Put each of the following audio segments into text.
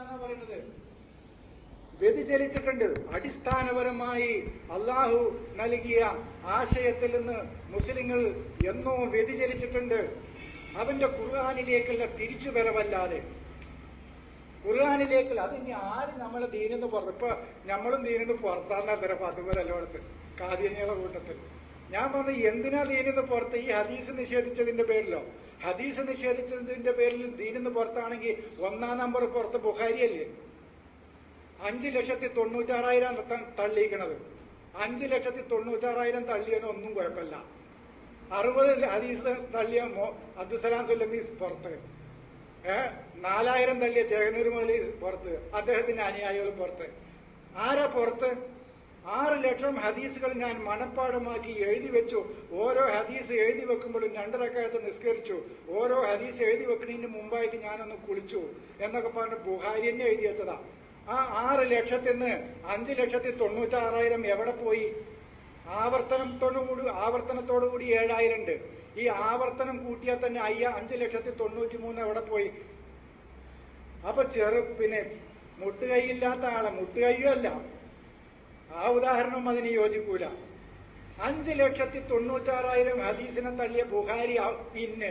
എന്നാണ് പറയുന്നത് വ്യതിചലിച്ചിട്ടുണ്ട് അടിസ്ഥാനപരമായി അള്ളാഹു നൽകിയ ആശയത്തിൽ നിന്ന് മുസ്ലിങ്ങൾ എന്നോ വ്യതിചലിച്ചിട്ടുണ്ട് അവന്റെ ഖുർആാനിലേക്കുള്ള തിരിച്ചുവരവല്ലാതെ ഖുർആാനിലേക്ക് അത് ഇനി ആര് നമ്മളെ ദീനെന്ന് പുറത്ത് ഇപ്പൊ നമ്മളും ദീനെന്ന് പുറത്താന്ന തരം അതുപോലെ എല്ലായിടത്ത് കാതിയനിയുടെ കൂട്ടത്തിൽ ഞാൻ പറഞ്ഞു എന്തിനാ ദീനെന്ന് പുറത്ത് ഈ ഹദീസ് നിഷേധിച്ചതിന്റെ പേരിലോ ഹദീസ് നിഷേധിച്ചതിന്റെ പേരിൽ ദീനെന്ന് പുറത്താണെങ്കിൽ ഒന്നാം നമ്പർ പുറത്ത് ബുഹാരിയല്ലേ അഞ്ചു ലക്ഷത്തി തൊണ്ണൂറ്റാറായിരം ത- തള്ളിയിരിക്കണത് അഞ്ചു ലക്ഷത്തി തൊണ്ണൂറ്റാറായിരം തള്ളിയതിന് ഒന്നും കുഴപ്പമില്ല അറുപത് ഹദീസ് തള്ളിയ മോ- അബ്ദുസലാം സുല്ലമി പുറത്ത് ഏ നാലായിരം തള്ളിയ ചേകനൂർ മുതലി പുറത്ത് അദ്ദേഹത്തിന്റെ അനുയായികൾ പുറത്ത് ആരാ പുറത്ത് ആറ് ലക്ഷം ഹദീസുകൾ ഞാൻ മനഃപ്പാടമാക്കി എഴുതി വെച്ചു ഓരോ ഹദീസ് എഴുതി വെക്കുമ്പോഴും രണ്ടരക്കാലത്ത് നിസ്കരിച്ചു ഓരോ ഹദീസ് എഴുതി വെക്കുന്നതിന് മുമ്പായിട്ട് ഞാനൊന്ന് കുളിച്ചു എന്നൊക്കെ പറഞ്ഞ് ബുഹാരി തന്നെ എഴുതി വെച്ചതാ ആ ആറ് ലക്ഷത്തിന്ന് അഞ്ച് ലക്ഷത്തി തൊണ്ണൂറ്റാറായിരം എവിടെ പോയി ആവർത്തനത്തോടുകൂടി ആവർത്തനത്തോടുകൂടി ഏഴായിരം ഉണ്ട് ഈ ആവർത്തനം കൂട്ടിയാൽ തന്നെ അയ്യ അഞ്ച് ലക്ഷത്തി തൊണ്ണൂറ്റി മൂന്ന് എവിടെ പോയി അപ്പൊ ചെറു പിന്നെ മുട്ടുകൈയില്ലാത്ത ആളെ മുട്ടുകൈയും അല്ല ആ ഉദാഹരണം അതിന് യോജിക്കൂല അഞ്ച് ലക്ഷത്തി തൊണ്ണൂറ്റാറായിരം ഹദീസിനെ തള്ളിയ ബുഹാരി ഔ- ഇന്ന്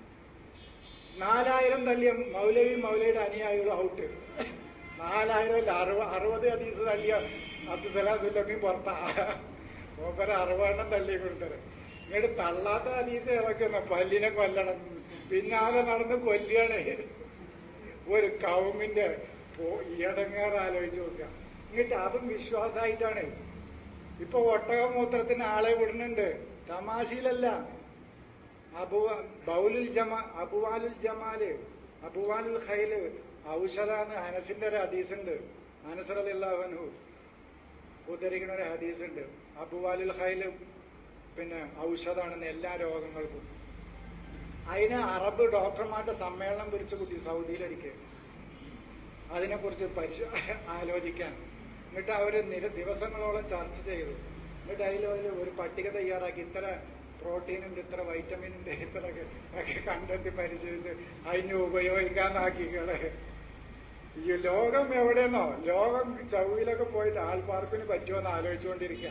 നാലായിരം തള്ളിയ മൗലവി മൗലയുടെ അനുയായികൾ ഔട്ട് നാലായിരം അല്ല അറുപ അറുപത് ഹദീസ് തള്ളിയ അബ്ദുസലാം സുല്ലമി പുറത്താ മൂപ്പര അറുപതെണ്ണം തള്ളി കൊടുത്തത് ഇങ്ങോട്ട് തള്ളാത്ത ഹദീസ് ഇറക്കുന്ന പല്ലിനെ കൊല്ലണം പിന്നാലെ നടന്ന് കൊല്ലുകയാണ് ഒരു കൗമിന്റെ ഈടങ്ങേറ് ആലോചിച്ച് നോക്കുക എന്നിട്ട് അതും വിശ്വാസമായിട്ടാണ് ഇപ്പൊ ഒട്ടകമൂത്രത്തിന് ആളെ വിടുന്നുണ്ട് തമാശയിലല്ല അബു ബൗലുൽ ജമാ അബുവാലുൽ ജമാല് അബുവാലുൽ ഖൈല് ഔഷധാന്ന് അനസിന്റെ ഒരു ഹദീസുണ്ട് അനസറലില്ലാഹനു ഉദ്ധരിക്കുന്ന ഒരു ഹദീസുണ്ട് അബുവാലുൽ ഖൈല് പിന്നെ ഔഷധാണെന്ന് എല്ലാ രോഗങ്ങൾക്കും അതിന് അറബ് ഡോക്ടർമാരുടെ സമ്മേളനം വിളിച്ചു കുട്ടി സൗദിയിലൊരിക്കൽ അതിനെക്കുറിച്ച് പരിശ ആലോചിക്കാൻ എന്നിട്ട് അവര് നിര ദിവസങ്ങളോളം ചർച്ച ചെയ്തു എന്നിട്ട് അതിൽ ഒരു ഒരു പട്ടിക തയ്യാറാക്കി ഇത്ര പ്രോട്ടീനുണ്ട് ഇത്ര വൈറ്റമിനുണ്ട് ഇത്ര ഒക്കെ ഒക്കെ കണ്ടെത്തി പരിശോധിച്ച് അതിന് ഉപയോഗിക്കാന്നാക്കിക്കളെ ഈ ലോകം എവിടെയെന്നോ ലോകം ചൗവിലൊക്കെ പോയിട്ട് ആൾപ്പാർപ്പിന് പറ്റുമോന്ന് ആലോചിച്ചുകൊണ്ടിരിക്കുക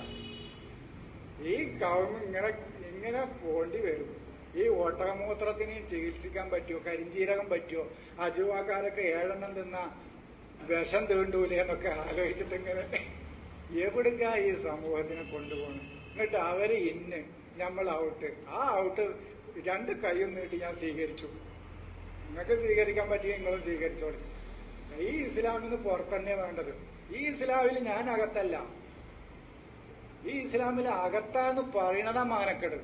ഈ ഗവൺമെന്റ് ഇങ്ങനെ ഇങ്ങനെ പോണ്ടി വരും ഈ ഒട്ടകമൂത്രത്തിന് ചികിത്സിക്കാൻ പറ്റുമോ കരിഞ്ചീരകം പറ്റുമോ അജുവാക്കാരൊക്കെ ഏഴെണ്ണം തിന്ന വിഷം തീണ്ടൂലേ എന്നൊക്കെ ആലോചിച്ചിട്ട് ഇങ്ങനെ എവിടുക്ക ഈ സമൂഹത്തിനെ കൊണ്ടുപോകണം എന്നിട്ട് അവര് ഇന്ന് നമ്മൾ ഔട്ട് ആ ഔട്ട് രണ്ട് കൈയും നീട്ടി ഞാൻ സ്വീകരിച്ചു നിങ്ങൾക്ക് സ്വീകരിക്കാൻ പറ്റിയ നിങ്ങളും സ്വീകരിച്ചോളി ഈ ഇസ്ലാമിൽ നിന്ന് പുറത്തന്നെ വേണ്ടത് ഈ ഇസ്ലാമിൽ ഞാൻ അകത്തല്ല ഈ ഇസ്ലാമിൽ അകത്താന്ന് പറയണതാ മാനക്കെട്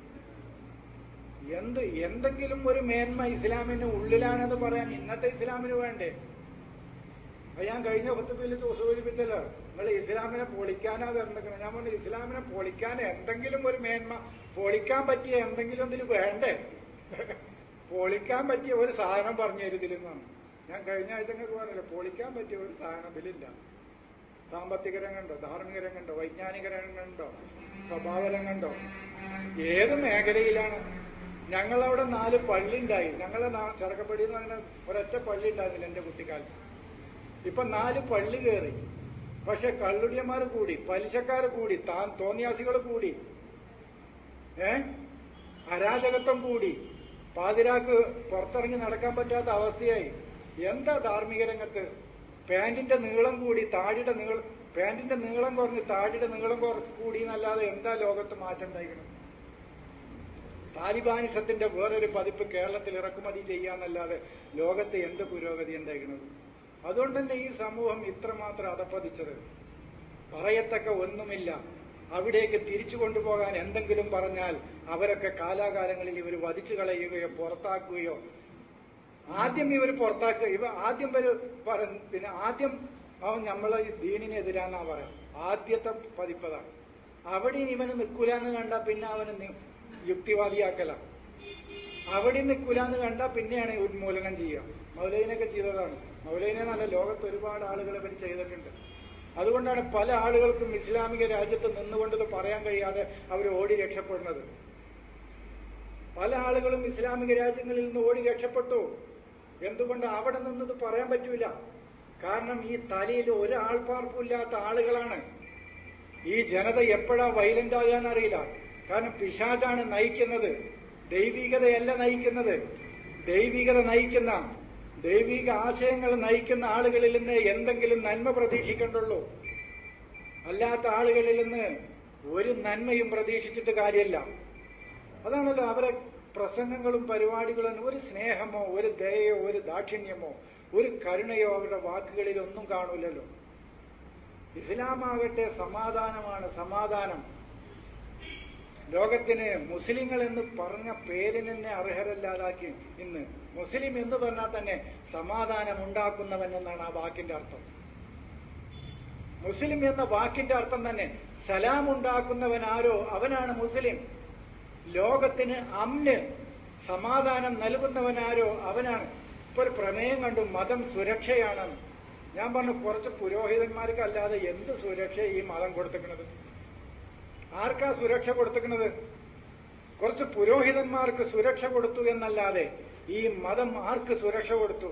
എന്ത് എന്തെങ്കിലും ഒരു മേന്മ ഇസ്ലാമിന് ഉള്ളിലാണെന്ന് പറയാൻ ഇന്നത്തെ ഇസ്ലാമിന് വേണ്ടേ അത് ഞാൻ കഴിഞ്ഞ പത്തുപ്പിൽ സൂചിപ്പിച്ചല്ലോ നിങ്ങൾ ഇസ്ലാമിനെ പൊളിക്കാനാ വരണ്ടിരിക്കണം ഞാൻ പറഞ്ഞു ഇസ്ലാമിനെ പൊളിക്കാൻ എന്തെങ്കിലും ഒരു മേന്മ പൊളിക്കാൻ പറ്റിയ എന്തെങ്കിലും ഇതിൽ വേണ്ടേ പൊളിക്കാൻ പറ്റിയ ഒരു സാധനം പറഞ്ഞു തരുതിലെന്നാണ് ഞാൻ കഴിഞ്ഞ ആഴ്ച നിങ്ങൾക്ക് പറഞ്ഞില്ല പൊളിക്കാൻ പറ്റിയ ഒരു സാധനം ഇതിലില്ല സാമ്പത്തിക രംഗമുണ്ടോ ധാർമ്മിക രംഗമുണ്ടോ വൈജ്ഞാനിക രംഗമുണ്ടോ സ്വഭാവ രംഗമുണ്ടോ ഏത് മേഖലയിലാണ് ഞങ്ങളവിടെ നാല് പള്ളി ഉണ്ടായി ഞങ്ങളെ നാ- ചെറുക്കപ്പടി എന്ന് പറഞ്ഞ ഒരൊറ്റ പള്ളി ഉണ്ടായിരുന്നില്ല എന്റെ കുട്ടിക്കാലത്ത് ഇപ്പൊ നാല് പള്ളി കയറി പക്ഷെ കള്ളുടിയന്മാർ കൂടി പലിശക്കാർ കൂടി താൻ തോന്നിയാസികൾ കൂടി ഏ അരാജകത്വം കൂടി പാതിരാക്ക് പുറത്തിറങ്ങി നടക്കാൻ പറ്റാത്ത അവസ്ഥയായി എന്താ ധാർമ്മിക രംഗത്ത് പാന്റിന്റെ നീളം കൂടി താടിയുടെ നീളം പാന്റിന്റെ നീളം കുറഞ്ഞ് താടിയുടെ നീളം കുറ കൂടി എന്നല്ലാതെ എന്താ ലോകത്ത് മാറ്റം ഉണ്ടായിരിക്കണം താലിബാനിസത്തിന്റെ വേറൊരു പതിപ്പ് കേരളത്തിൽ ഇറക്കുമതി ചെയ്യാന്നല്ലാതെ ലോകത്ത് എന്ത് പുരോഗതി ഉണ്ടായിരിക്കുന്നത് അതുകൊണ്ട് തന്നെ ഈ സമൂഹം ഇത്രമാത്രം അധപ്പതിച്ചത് പറയത്തക്ക ഒന്നുമില്ല അവിടേക്ക് തിരിച്ചു കൊണ്ടുപോകാൻ എന്തെങ്കിലും പറഞ്ഞാൽ അവരൊക്കെ കാലാകാലങ്ങളിൽ ഇവർ വധിച്ചു കളയുകയോ പുറത്താക്കുകയോ ആദ്യം ഇവർ പുറത്താക്കുക ഇവ ആദ്യം ഇവര് പറ പിന്നെ ആദ്യം അവൻ നമ്മളെ ഈ ദീനിനെതിരാന്നാ പറയാം ആദ്യത്തെ പതിപ്പതാണ് അവിടെ ഇവന് നിൽക്കൂലെന്ന് കണ്ട പിന്നെ അവന് നി- യുക്തിവാദിയാക്കല അവിടെ നിൽക്കൂലെന്ന് കണ്ട പിന്നെയാണ് ഉന്മൂലനം ചെയ്യുക മൗലൈനൊക്കെ ചെയ്തതാണ് മൗലൈനെ നല്ല ലോകത്ത് ഒരുപാട് ആളുകൾ ഇവർ ചെയ്തിട്ടുണ്ട് അതുകൊണ്ടാണ് പല ആളുകൾക്കും ഇസ്ലാമിക രാജ്യത്ത് നിന്നുകൊണ്ട് ഇത് പറയാൻ കഴിയാതെ അവർ ഓടി രക്ഷപ്പെടുന്നത് പല ആളുകളും ഇസ്ലാമിക രാജ്യങ്ങളിൽ നിന്ന് ഓടി രക്ഷപ്പെട്ടു എന്തുകൊണ്ട് അവിടെ നിന്നത് പറയാൻ പറ്റൂല കാരണം ഈ തലയിൽ ഒരു ആൾപ്പാർപ്പില്ലാത്ത ആളുകളാണ് ഈ ജനത എപ്പോഴാ വൈലന്റ് ആകാൻ അറിയില്ല കാരണം പിശാചാണ് നയിക്കുന്നത് ദൈവികതയല്ല നയിക്കുന്നത് ദൈവികത നയിക്കുന്ന ദൈവിക ആശയങ്ങൾ നയിക്കുന്ന ആളുകളിൽ നിന്ന് എന്തെങ്കിലും നന്മ പ്രതീക്ഷിക്കണ്ടുള്ളൂ അല്ലാത്ത ആളുകളിൽ നിന്ന് ഒരു നന്മയും പ്രതീക്ഷിച്ചിട്ട് കാര്യമില്ല അതാണല്ലോ അവരെ പ്രസംഗങ്ങളും പരിപാടികളും ഒരു സ്നേഹമോ ഒരു ദയയോ ഒരു ദാക്ഷിണ്യമോ ഒരു കരുണയോ അവരുടെ വാക്കുകളിൽ ഒന്നും കാണൂലല്ലോ ഇസ്ലാമാകട്ടെ സമാധാനമാണ് സമാധാനം ലോകത്തിന് മുസ്ലിങ്ങൾ എന്ന് പറഞ്ഞ പേരിന് തന്നെ അർഹരല്ലാതാക്കി ഇന്ന് മുസ്ലിം എന്ന് പറഞ്ഞാൽ തന്നെ സമാധാനം ഉണ്ടാക്കുന്നവൻ എന്നാണ് ആ വാക്കിന്റെ അർത്ഥം മുസ്ലിം എന്ന വാക്കിന്റെ അർത്ഥം തന്നെ സലാം ഉണ്ടാക്കുന്നവൻ ആരോ അവനാണ് മുസ്ലിം ലോകത്തിന് അമ്ന് സമാധാനം നൽകുന്നവനാരോ അവനാണ് ഇപ്പൊ ഒരു പ്രമേയം കണ്ടു മതം സുരക്ഷയാണെന്ന് ഞാൻ പറഞ്ഞു കുറച്ച് പുരോഹിതന്മാർക്ക് അല്ലാതെ എന്ത് സുരക്ഷ ഈ മതം കൊടുത്തിക്കുന്നത് ആർക്കാ സുരക്ഷ കൊടുത്തിക്കുന്നത് കുറച്ച് പുരോഹിതന്മാർക്ക് സുരക്ഷ കൊടുത്തു എന്നല്ലാതെ ഈ മതം ആർക്ക് സുരക്ഷ കൊടുത്തു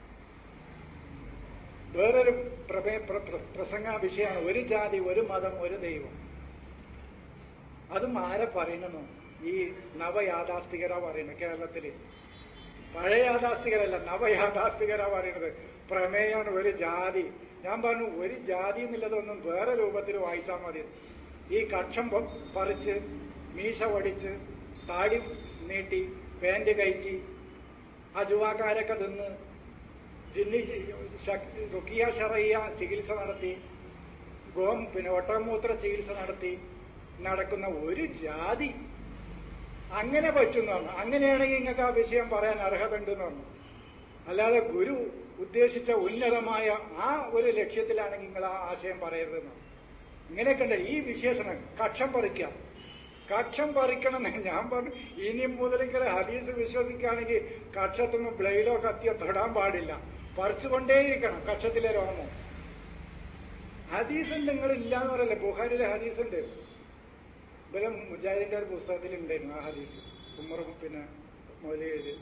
വേറൊരു പ്രമേ പ്ര- പ്ര- പ്രസംഗ വിഷയമാണ് ഒരു ജാതി ഒരു മതം ഒരു ദൈവം അതും ആരെ പറയുന്നു ഈ നവയാഥാസ്ഥികരാ പറയുന്നത് കേരളത്തില് പഴയ യാഥാസ്ഥികരല്ല നവയാഥാസ്ഥികരാ പറയുന്നത് പ്രമേയമാണ് ഒരു ജാതി ഞാൻ പറഞ്ഞു ഒരു ജാതി എന്നുള്ളതൊന്നും വേറെ രൂപത്തിൽ വായിച്ചാൽ മതി ഈ കക്ഷം പൊ- പറിച്ച് മീശ ഒടിച്ച് താടി നീട്ടി പാന്റ് കയറ്റി അജുവാക്കാരൊക്കെ തിന്ന് ജിന്നി ശക്- റുക്കിയ ഷറയ്യ ചികിത്സ നടത്തി ഗോം പിന്നെ ഒട്ടമൂത്ര ചികിത്സ നടത്തി നടക്കുന്ന ഒരു ജാതി അങ്ങനെ പറ്റുന്നതാണ് അങ്ങനെയാണെങ്കിൽ നിങ്ങൾക്ക് ആ വിഷയം പറയാൻ അർഹത ഉണ്ടെന്ന് പറഞ്ഞു അല്ലാതെ ഗുരു ഉദ്ദേശിച്ച ഉന്നതമായ ആ ഒരു ലക്ഷ്യത്തിലാണെങ്കിൽ നിങ്ങൾ ആ ആശയം പറയരുതെന്ന് ഇങ്ങനെയൊക്കെ ഉണ്ട് ഈ വിശേഷണം കക്ഷം പറിക്കാം കക്ഷം പറിക്കണം എന്ന് ഞാൻ പറഞ്ഞു ഇനി മുതൽ നിങ്ങൾ ഹദീസ് വിശ്വസിക്കുകയാണെങ്കിൽ കക്ഷത്തുനിന്ന് ബ്ലേഡോ കത്തിയോ തൊടാൻ പാടില്ല പറിച്ചുകൊണ്ടേയിരിക്കണം കക്ഷത്തിലെ രോമം ഹദീസ് നിങ്ങൾ ഇല്ലാന്ന് പറയല്ലേ ബുഹാരിലെ ഹദീസ് ഉണ്ട് ഇവരെ മുജാഹിദിന്റെ ഒരു പുസ്തകത്തിൽ ഉണ്ടായിരുന്നു ആ ഹദീസ് ഉമ്മർ പിന്നെ മൗലി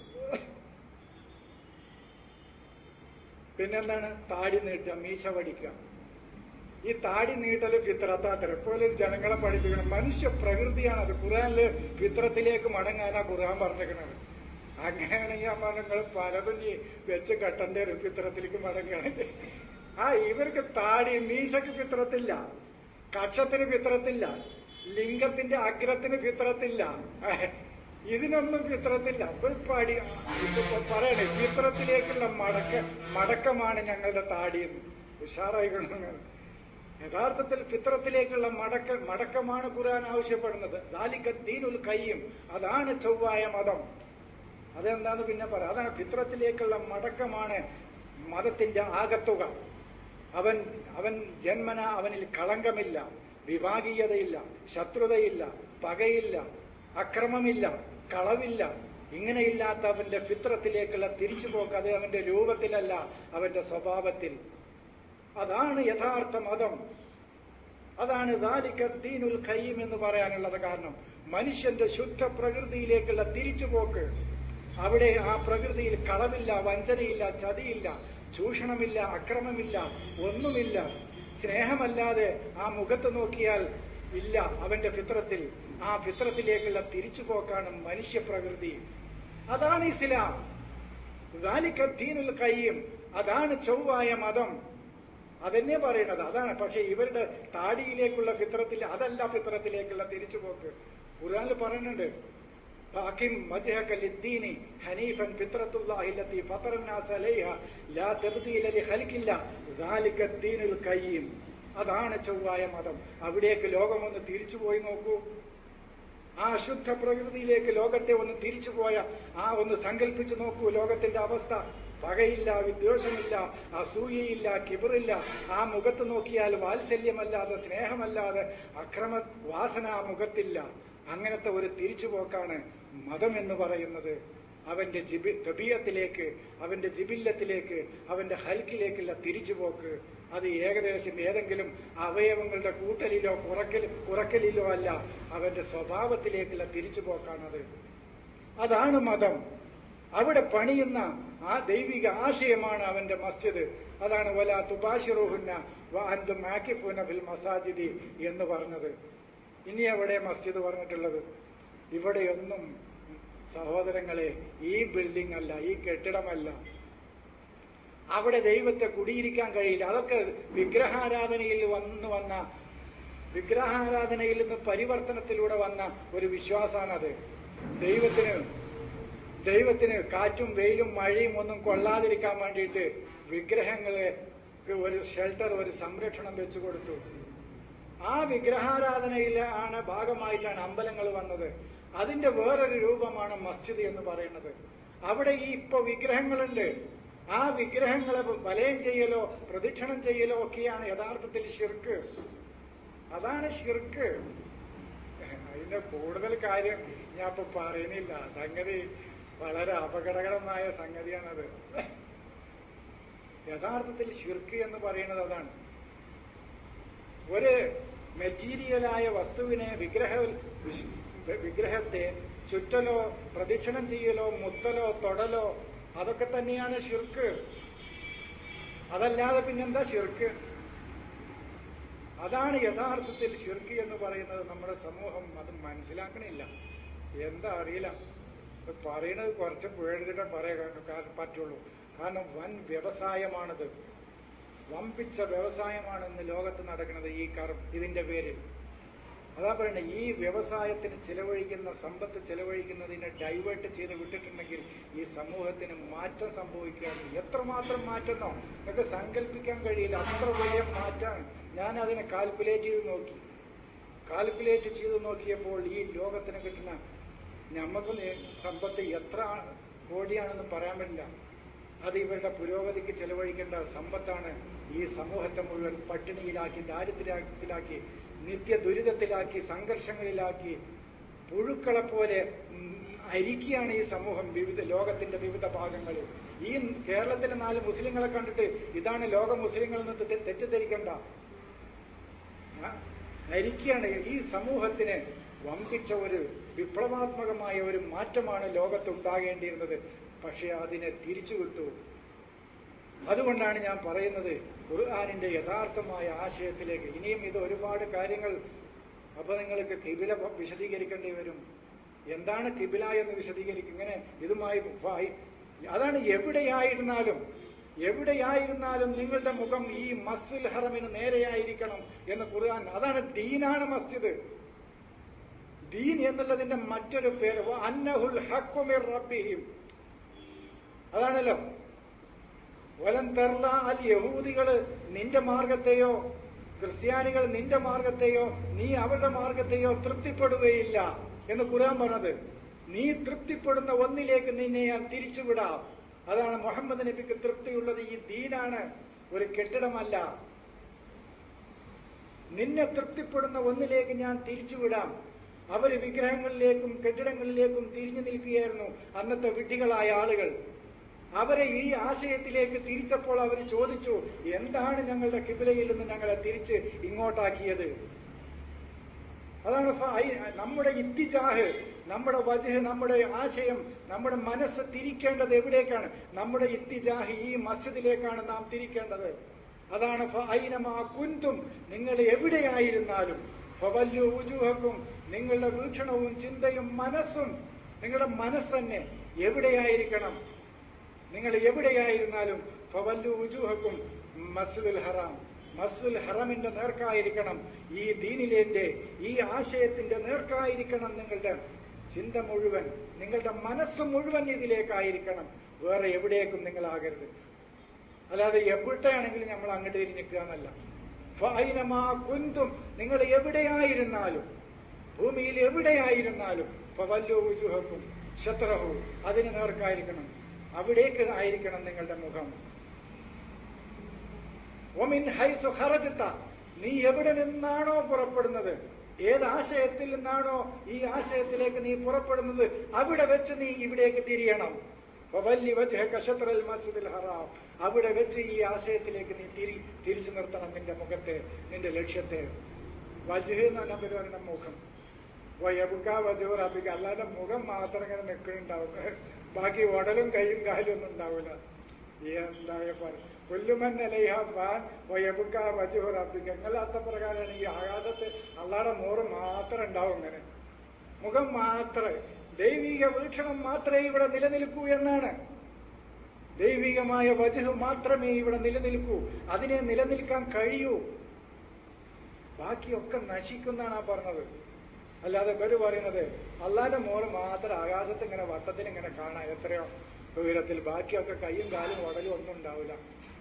പിന്നെന്താണ് താടി നീട്ടുക മീശ വടിക്കുക ഈ താടി നീട്ടല് ഫിത്രത്താത്ര എപ്പോഴും ജനങ്ങളെ പഠിപ്പിക്കണം മനുഷ്യ പ്രകൃതിയാണ് അത് ഖുറാനില് ഫിത്രത്തിലേക്ക് മടങ്ങാനാ ഖുർആൻ പറഞ്ഞിരിക്കുന്നത് അങ്ങനെയാണെങ്കിൽ അമ്മ നിങ്ങൾ പലതും ഈ വെച്ച് കെട്ടേണ്ടി വരും ഫിത്രത്തിലേക്ക് മടങ്ങുകയാണെങ്കിൽ ആ ഇവർക്ക് താടി മീശക്ക് ഫിത്രത്തില്ല കക്ഷത്തിന് ഫിത്രത്തില്ല ലിംഗത്തിന്റെ അഗ്രത്തിന് ഫിത്രത്തില്ല ഇതിനൊന്നും ഫിത്രത്തില്ല അപ്പോൾ പടി ഇതിപ്പോ പറയണേ ഫിത്രത്തിലേക്കുള്ള മടക്ക മടക്കമാണ് ഞങ്ങളുടെ താടിയെന്ന് ഉഷാറായിക്കണം യഥാർത്ഥത്തിൽ ഫിത്രത്തിലേക്കുള്ള മടക്ക മടക്കമാണ് ഖുർആൻ ആവശ്യപ്പെടുന്നത് ദാലിക ദീനുൽ കയ്യും അതാണ് ചൊവ്വായ മതം അതെന്താന്ന് പിന്നെ പറയാം അതാണ് ഫിത്രത്തിലേക്കുള്ള മടക്കമാണ് മതത്തിന്റെ ആകത്തുക അവൻ അവൻ ജന്മന അവനിൽ കളങ്കമില്ല വിഭാഗീയതയില്ല ശത്രുതയില്ല പകയില്ല അക്രമമില്ല കളവില്ല ഇങ്ങനെയില്ലാത്ത അവന്റെ ഫിത്രത്തിലേക്കുള്ള തിരിച്ചുപോക്ക് അത് അവന്റെ രൂപത്തിലല്ല അവന്റെ സ്വഭാവത്തിൽ അതാണ് യഥാർത്ഥ മതം അതാണ് ദാലിക ദീനുൽ ഖയ്യിം എന്ന് പറയാനുള്ളത് കാരണം മനുഷ്യന്റെ ശുദ്ധ പ്രകൃതിയിലേക്കുള്ള തിരിച്ചുപോക്ക് അവിടെ ആ പ്രകൃതിയിൽ കളവില്ല വഞ്ചനയില്ല ചതിയില്ല ചൂഷണമില്ല അക്രമമില്ല ഒന്നുമില്ല സ്നേഹമല്ലാതെ ആ മുഖത്ത് നോക്കിയാൽ ഇല്ല അവന്റെ ഫിത്രത്തിൽ ആ ഫിത്രത്തിലേക്കുള്ള തിരിച്ചുപോക്കാണ് മനുഷ്യ പ്രകൃതി അതാണ് ഇസ്ലാം ദാലിക ദീനുൽ ഖയ്യിം അതാണ് ചൊവ്വായ മതം അതെന്നെ പറയണത് അതാണ് പക്ഷെ ഇവരുടെ താടിയിലേക്കുള്ള ഫിത്രത്തിൽ അതല്ല ഫിത്രത്തിലേക്കുള്ള തിരിച്ചുപോക്ക് ഖുർആനിൽ പറയുന്നുണ്ട് فأقم وجهك للدين حنيفا فطرة الله التي فطر الناس عليها لا تبديل لخلق الله ذلك الدين القيم അതാണ് ചൊവ്വായ മതം അവിടേക്ക് ലോകമൊന്ന് തിരിച്ചുപോയി നോക്കൂ ആ ശുദ്ധ പ്രകൃതിയിലേക്ക് ലോകത്തെ ഒന്ന് തിരിച്ചുപോയ ആ ഒന്ന് സങ്കല്പിച്ചു നോക്കൂ ലോകത്തിന്റെ അവസ്ഥ പകയില്ല വിദ്വേഷമില്ല അസൂയയില്ല കിബറില്ല ആ മുഖത്ത് നോക്കിയാൽ വാത്സല്യമല്ലാതെ സ്നേഹമല്ലാതെ അക്രമ വാസന ആ മുഖത്തില്ല അങ്ങനത്തെ ഒരു തിരിച്ചുപോക്കാണ് മതം എന്ന് പറയുന്നത് അവന്റെ ജിബി തബീയത്തിലേക്ക് അവന്റെ ജിബില്ലത്തിലേക്ക് അവന്റെ ഹൽക്കിലേക്കുള്ള തിരിച്ചുപോക്ക് അത് ഏകദേശം ഏതെങ്കിലും അവയവങ്ങളുടെ കൂട്ടലിലോ കുറക്കൽ കുറക്കലിലോ അല്ല അവന്റെ സ്വഭാവത്തിലേക്കുള്ള തിരിച്ചുപോക്കാണത് അതാണ് മതം അവിടെ പണിയുന്ന ആ ദൈവിക ആശയമാണ് അവന്റെ മസ്ജിദ് അതാണ് വല തുബാഷിറുഹുന്ന വാന്തും ആക്കിഫുന ഫിൽ മസാജിദി എന്ന് പറഞ്ഞത് ഇനി എവിടെ മസ്ജിദ് പറഞ്ഞിട്ടുള്ളത് ഇവിടെയൊന്നും സഹോദരങ്ങളെ ഈ ബിൽഡിംഗ് അല്ല ഈ കെട്ടിടമല്ല അവിടെ ദൈവത്തെ കുടിയിരിക്കാൻ കഴിയില്ല അതൊക്കെ വിഗ്രഹാരാധനയിൽ വന്നു വന്ന വിഗ്രഹാരാധനയിൽ നിന്ന് പരിവർത്തനത്തിലൂടെ വന്ന ഒരു വിശ്വാസമാണത് ദൈവത്തിന് ദൈവത്തിന് കാറ്റും വെയിലും മഴയും ഒന്നും കൊള്ളാതിരിക്കാൻ വേണ്ടിയിട്ട് വിഗ്രഹങ്ങളെ ഒരു ഷെൽട്ടർ ഒരു സംരക്ഷണം വെച്ചു കൊടുത്തു ആ വിഗ്രഹാരാധനയിലെ ആണ് ഭാഗമായിട്ടാണ് അമ്പലങ്ങൾ വന്നത് അതിന്റെ വേറൊരു രൂപമാണ് മസ്ജിദ് എന്ന് പറയുന്നത് അവിടെ ഈ ഇപ്പൊ വിഗ്രഹങ്ങളുണ്ട് ആ വിഗ്രഹങ്ങളെ വലയം ചെയ്യലോ പ്രദക്ഷിണം ചെയ്യലോ ഒക്കെയാണ് യഥാർത്ഥത്തിൽ ഷിർക്ക് അതാണ് ഷിർക്ക് അതിന്റെ കൂടുതൽ കാര്യം ഞാൻ ഇപ്പൊ പറയുന്നില്ല സംഗതി വളരെ അപകടകരമായ സംഗതിയാണത് യഥാർത്ഥത്തിൽ ഷിർക്ക് എന്ന് പറയുന്നത് അതാണ് ഒരു മെറ്റീരിയലായ വസ്തുവിനെ വിഗ്രഹ വിഗ്രഹത്തെ ചുറ്റലോ പ്രദക്ഷിണം ചെയ്യലോ മുത്തലോ തൊടലോ അതൊക്കെ തന്നെയാണ് ഷിർക്ക് അതല്ലാതെ പിന്നെന്താ ഷിർക്ക് അതാണ് യഥാർത്ഥത്തിൽ ഷിർക്ക് എന്ന് പറയുന്നത് നമ്മുടെ സമൂഹം അത് മനസ്സിലാക്കണില്ല എന്താ അറിയില്ല ഇത് പറയുന്നത് കുറച്ച് പേടിച്ചിട്ടേ പറയാൻ പറ്റുള്ളൂ കാരണം വൻ വ്യവസായമാണിത് വമ്പിച്ച വ്യവസായമാണ് ഇന്ന് ലോകത്ത് നടക്കുന്നത് ഈ കർ ഇതിന്റെ പേരിൽ അതാ പറയുന്നത് ഈ വ്യവസായത്തിന് ചിലവഴിക്കുന്ന സമ്പത്ത് ചിലവഴിക്കുന്നതിനെ ഡൈവേർട്ട് ചെയ്ത് വിട്ടിട്ടുണ്ടെങ്കിൽ ഈ സമൂഹത്തിന് മാറ്റം സംഭവിക്കുകയാണ് എത്രമാത്രം മാറ്റുന്നോ നിങ്ങൾക്ക് സങ്കല്പിക്കാൻ കഴിയില്ല അത്ര വലിയ മാറ്റമാണ് ഞാൻ അതിനെ കാൽക്കുലേറ്റ് ചെയ്ത് നോക്കി കാൽക്കുലേറ്റ് ചെയ്ത് നോക്കിയപ്പോൾ ഈ ലോകത്തിന് കിട്ടുന്ന നമുക്ക് സമ്പത്ത് എത്ര കോടിയാണെന്ന് പറയാൻ പറ്റില്ല അത് ഇവരുടെ പുരോഗതിക്ക് ചെലവഴിക്കേണ്ട സമ്പത്താണ് ഈ സമൂഹത്തെ മുഴുവൻ പട്ടിണിയിലാക്കി ദാരിദ്ര്യത്തിലാക്കി നിത്യ ദുരിതത്തിലാക്കി സംഘർഷങ്ങളിലാക്കി പുഴുക്കളെ പോലെ അരിക്കുകയാണ് ഈ സമൂഹം വിവിധ ലോകത്തിന്റെ വിവിധ ഭാഗങ്ങളിൽ ഈ കേരളത്തിലെ നാല് മുസ്ലിങ്ങളെ കണ്ടിട്ട് ഇതാണ് ലോക മുസ്ലിങ്ങൾ എന്ന് തെറ്റിദ്ധരിക്കണ്ട അരിക്കുകയാണ് ഈ സമൂഹത്തിന് വമ്പിച്ച ഒരു വിപ്ലവാത്മകമായ ഒരു മാറ്റമാണ് ലോകത്തുണ്ടാകേണ്ടിയിരുന്നത് പക്ഷെ അതിനെ തിരിച്ചുവിട്ടു അതുകൊണ്ടാണ് ഞാൻ പറയുന്നത് ഖുർആാനിന്റെ യഥാർത്ഥമായ ആശയത്തിലേക്ക് ഇനിയും ഇത് ഒരുപാട് കാര്യങ്ങൾ അപ്പൊ നിങ്ങൾക്ക് കിബില വിശദീകരിക്കേണ്ടി വരും എന്താണ് കിബില എന്ന് വിശദീകരിക്കും ഇങ്ങനെ ഇതുമായി അതാണ് എവിടെയായിരുന്നാലും എവിടെയായിരുന്നാലും നിങ്ങളുടെ മുഖം ഈ മസ്ജിദ് ഹറമിന് നേരെയായിരിക്കണം എന്ന് ഖുർആൻ അതാണ് ദീനാണ് മസ്ജിദ് ദീൻ എന്നുള്ളതിന്റെ മറ്റൊരു പേര് അന്നഹുൽ ഹക്കുമിർ റബ്ബിഹിം അതാണല്ലോ വലം തെർല അൽ യഹൂദികള് നിന്റെ മാർഗത്തെയോ ക്രിസ്ത്യാനികൾ നിന്റെ മാർഗത്തെയോ നീ അവരുടെ മാർഗത്തെയോ തൃപ്തിപ്പെടുകയില്ല എന്ന് ഖുർആൻ പറഞ്ഞത് നീ തൃപ്തിപ്പെടുന്ന ഒന്നിലേക്ക് നിന്നെ ഞാൻ തിരിച്ചുവിടാം അതാണ് മുഹമ്മദ് നബിക്ക് തൃപ്തിയുള്ളത് ഈ ദീനാണ് ഒരു കെട്ടിടമല്ല നിന്നെ തൃപ്തിപ്പെടുന്ന ഒന്നിലേക്ക് ഞാൻ തിരിച്ചുവിടാം അവര് വിഗ്രഹങ്ങളിലേക്കും കെട്ടിടങ്ങളിലേക്കും തിരിഞ്ഞു നിൽക്കുകയായിരുന്നു അന്നത്തെ വിഡ്ഢികളായ ആളുകൾ അവരെ ഈ ആശയത്തിലേക്ക് തിരിച്ചപ്പോൾ അവർ ചോദിച്ചു എന്താണ് ഞങ്ങളുടെ കിബിലയിൽ നിന്ന് ഞങ്ങളെ തിരിച്ച് ഇങ്ങോട്ടാക്കിയത് അതാണ് നമ്മുടെ ഇത്തിജാഹ് നമ്മുടെ വജഹ് നമ്മുടെ ആശയം നമ്മുടെ മനസ്സ് തിരിക്കേണ്ടത് എവിടേക്കാണ് നമ്മുടെ ഇത്തിജാഹ് ഈ മസ്ജിദിലേക്കാണ് നാം തിരിക്കേണ്ടത് അതാണ് ഫൈനമാ കുന്തും നിങ്ങൾ എവിടെയായിരുന്നാലും ഫവല്ലു ഉജുഹക്കും നിങ്ങളുടെ വീക്ഷണവും ചിന്തയും മനസ്സും നിങ്ങളുടെ മനസ്സന്നെ എവിടെയായിരിക്കണം നിങ്ങൾ എവിടെയായിരുന്നാലും ഫവല്ലു ഉജുഹക്കും മസ്ജിദുൽ ഹറാം മസ്ജിദുൽ ഹറമിന്റെ നേർക്കായിരിക്കണം ഈ ദീനിലേന്റെ ഈ ആശയത്തിന്റെ നേർക്കായിരിക്കണം നിങ്ങളുടെ ചിന്ത മുഴുവൻ നിങ്ങളുടെ മനസ്സ് മുഴുവൻ ഇതിലേക്കായിരിക്കണം വേറെ എവിടേക്കും നിങ്ങളാകരുത് അല്ലാതെ എവിടെയാണെങ്കിലും നമ്മൾ അങ്ങോട്ട് തിരിഞ്ഞിക്കുക എന്നല്ല ഫൈനമാ കുന്തും നിങ്ങൾ എവിടെയായിരുന്നാലും ഭൂമിയിൽ എവിടെയായിരുന്നാലും ഫവല്ലു ഉജുഹക്കും ശത്രഹു അതിന് നേർക്കായിരിക്കണം അവിടേക്ക് ആയിരിക്കണം നിങ്ങളുടെ മുഖം ഒമിൻ ഹൈസു ഹറജിത്ത നീ എവിടെ നിന്നാണോ പുറപ്പെടുന്നത് ഏത് ആശയത്തിൽ നിന്നാണോ ഈ ആശയത്തിലേക്ക് നീ പുറപ്പെടുന്നത് അവിടെ വെച്ച് നീ ഇവിടേക്ക് തിരിയണം വല്യ കഷത്രൽ മസ്ജിദുൽ ഹറാം അവിടെ വെച്ച് ഈ ആശയത്തിലേക്ക് നീ തിരി തിരിച്ചു നിർത്തണം നിന്റെ മുഖത്തെ നിന്റെ ലക്ഷ്യത്തെ വജുഹ് എന്ന് പറഞ്ഞാൽ പറയുന്ന മുഖം വയബുക്ക വജൂർ അബിക്ക അല്ലാതെ മുഖം മാത്രം ഇങ്ങനെ നിൽക്കുന്നുണ്ടാവും ബാക്കി ഉടലും കൈയും കാലും ഒന്നും ഉണ്ടാവില്ല എന്തായ കൊല്ലുമൻ അലൈഹ ഫാൻ വയബുക്ക വജുഹു റബ്ബിക്ക നിങ്ങളാത്ത പ്രകാരമാണ് ഈ ആകാശത്ത് അള്ളാടെ മോറ് മാത്രം ഉണ്ടാവും ഇങ്ങനെ മുഖം മാത്രമേ ദൈവിക വീക്ഷണം മാത്രമേ ഇവിടെ നിലനിൽക്കൂ എന്നാണ് ദൈവികമായ വജുഹ് മാത്രമേ ഇവിടെ നിലനിൽക്കൂ അതിനെ നിലനിൽക്കാൻ കഴിയൂ ബാക്കിയൊക്കെ നശിക്കുന്നാണ് ആ പറഞ്ഞത് അല്ലാതെ ഇവര് പറയുന്നത് അള്ളാന്റെ മോറ് മാത്രം ആകാശത്ത് ഇങ്ങനെ വട്ടത്തിന് ഇങ്ങനെ കാണാം എത്രയോ ഉയരത്തിൽ ബാക്കിയൊക്കെ കൈയും കാലും ഉടലും ഒന്നും ഉണ്ടാവില്ല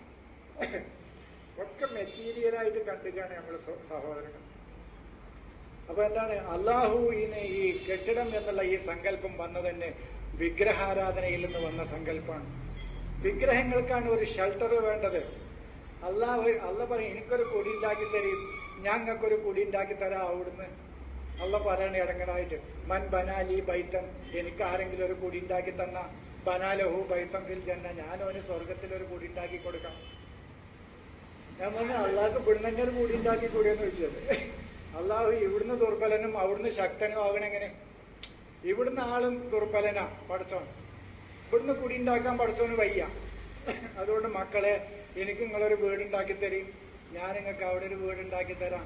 ഒക്കെ മെറ്റീരിയലായിട്ട് കണ്ടിട്ടാണ് നമ്മൾ സഹോദരങ്ങൾ അപ്പൊ എന്താണ് അള്ളാഹുവിന് ഈ കെട്ടിടം എന്നുള്ള ഈ സങ്കല്പം വന്നത് തന്നെ വിഗ്രഹാരാധനയിൽ നിന്ന് വന്ന സങ്കല്പമാണ് വിഗ്രഹങ്ങൾക്കാണ് ഒരു ഷെൽട്ടർ വേണ്ടത് അള്ളാഹ് അല്ല പറയും എനിക്കൊരു കുടി ഉണ്ടാക്കി തരും ഞങ്ങൾക്കൊരു കുടി ഉണ്ടാക്കി തരാം അവിടുന്ന് അള്ള പറയണ ഇടങ്ങനായിട്ട് മൻ ബനാലി ബൈത്തൻ എനിക്ക് ആരെങ്കിലും ഒരു കുടി ഉണ്ടാക്കി തന്ന ബനാലഹു ബൈത്തം ഫിൽ ജന്ന ഞാൻ അവന് സ്വർഗത്തിൽ ഒരു കുടി ഉണ്ടാക്കി കൊടുക്കാം ഞാൻ പറഞ്ഞു അള്ളാഹ് ഇവിടുന്ന് തന്നെ ഒരു കുടി ഉണ്ടാക്കി കൂടിയെന്ന് ചോദിച്ചത് അള്ളാഹു ഇവിടുന്ന് ദുർബലനും അവിടുന്ന് ശക്തനും ആവണെങ്ങനെ ഇവിടുന്ന് ആളും ദുർബലനാ പഠിച്ചോൻ ഇവിടുന്ന് കുടി ഉണ്ടാക്കാൻ പഠിച്ചോന് വയ്യ അതുകൊണ്ട് മക്കളെ എനിക്ക് നിങ്ങളൊരു വീടുണ്ടാക്കി തരും ഞാൻ നിങ്ങൾക്ക് അവിടെ ഒരു വീടുണ്ടാക്കി തരാം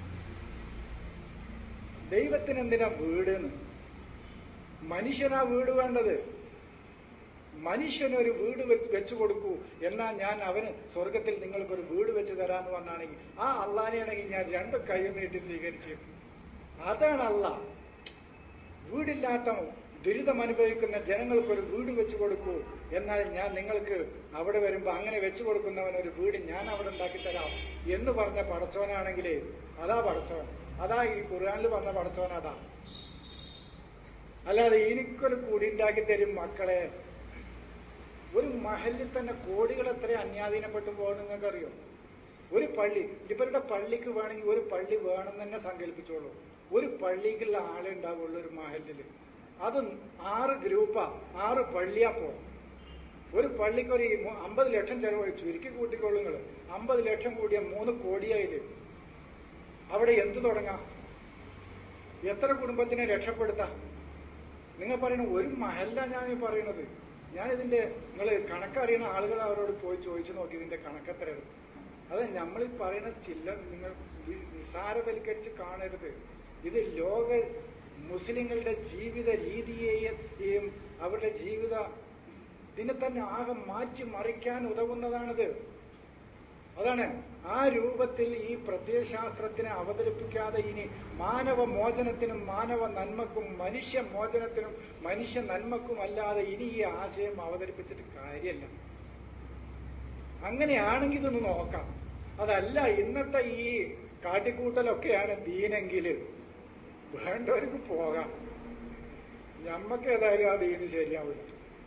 ദൈവത്തിന് എന്തിനാ വീട് മനുഷ്യനാ വീട് വേണ്ടത് മനുഷ്യനൊരു വീട് വെച്ചു കൊടുക്കൂ എന്നാ ഞാൻ അവന് സ്വർഗത്തിൽ നിങ്ങൾക്കൊരു വീട് വെച്ച് തരാന്ന് പറഞ്ഞാണെങ്കിൽ ആ അള്ളാനെയാണെങ്കിൽ ഞാൻ രണ്ട് കൈയും നീട്ടി സ്വീകരിച്ചു അതാണ് അല്ല വീടില്ലാത്ത ദുരിതം അനുഭവിക്കുന്ന ജനങ്ങൾക്കൊരു വീട് വെച്ചു കൊടുക്കൂ എന്നാൽ ഞാൻ നിങ്ങൾക്ക് അവിടെ വരുമ്പോ അങ്ങനെ വെച്ചു കൊടുക്കുന്നവൻ ഒരു വീട് ഞാൻ അവിടെ ഉണ്ടാക്കി തരാം എന്ന് പറഞ്ഞ പടച്ചോനാണെങ്കിലേ അതാ പടച്ചോൻ അതാ ഈ ഖുർആാനിൽ പറഞ്ഞ പടച്ചോൻ അതാ അല്ലാതെ എനിക്കൊരു കൂടി ഉണ്ടാക്കി തരും മക്കളെ ഒരു മഹലിൽ തന്നെ കോടികൾ എത്ര അന്യാധീനപ്പെട്ടു പോകുന്നു നിങ്ങൾക്കറിയോ ഒരു പള്ളി ഇവരുടെ പള്ളിക്ക് വേണമെങ്കിൽ ഒരു പള്ളി വേണം തന്നെ സങ്കല്പിച്ചോളൂ ഒരു പള്ളിക്കുള്ള ആളെ ഉണ്ടാവുള്ളൂ ഒരു മഹലില് അത് ആറ് ഗ്രൂപ്പാ ആറ് പള്ളിയാ പോകും ഒരു പള്ളിക്ക് ഒരു അമ്പത് ലക്ഷം ചെലവ് ചുരുക്കി കൂട്ടിക്കോളൂ നിങ്ങൾ അമ്പത് ലക്ഷം കൂടിയ മൂന്ന് കോടിയായില് അവിടെ എന്ത് തുടങ്ങാം എത്ര കുടുംബത്തിനെ രക്ഷപ്പെടുത്താം നിങ്ങൾ പറയുന്ന ഒരു മഹല്ല ഞാൻ ഈ പറയുന്നത് ഞാൻ ഇതിന്റെ നിങ്ങൾ കണക്കറിയുന്ന ആളുകൾ അവരോട് പോയി ചോദിച്ചു നോക്കി ഇതിന്റെ കണക്കെത്രയാണ് അത് നമ്മൾ ഈ പറയുന്ന ചില്ല നിങ്ങൾ നിസാരവൽക്കരിച്ച് കാണരുത് ഇത് ലോക മുസ്ലിങ്ങളുടെ ജീവിത രീതിയെയും അവരുടെ ജീവിത ഇതിനെ തന്നെ ആകെ മാറ്റി മറിക്കാൻ ഉതകുന്നതാണിത് അതാണ് ആ രൂപത്തിൽ ഈ പ്രത്യയശാസ്ത്രത്തിനെ അവതരിപ്പിക്കാതെ ഇനി മാനവ മോചനത്തിനും മാനവ നന്മക്കും മനുഷ്യ മോചനത്തിനും മനുഷ്യ നന്മക്കും അല്ലാതെ ഇനി ഈ ആശയം അവതരിപ്പിച്ചിട്ട് കാര്യമല്ല അങ്ങനെയാണെങ്കിൽ ഇതൊന്ന് നോക്കാം അതല്ല ഇന്നത്തെ ഈ കാട്ടിക്കൂട്ടലൊക്കെയാണ് ദീനെങ്കിൽ വേണ്ടവർക്ക് പോകാം ഞമ്മക്ക് ഏതായാലും ആ ദീന് ശരിയാവില്ല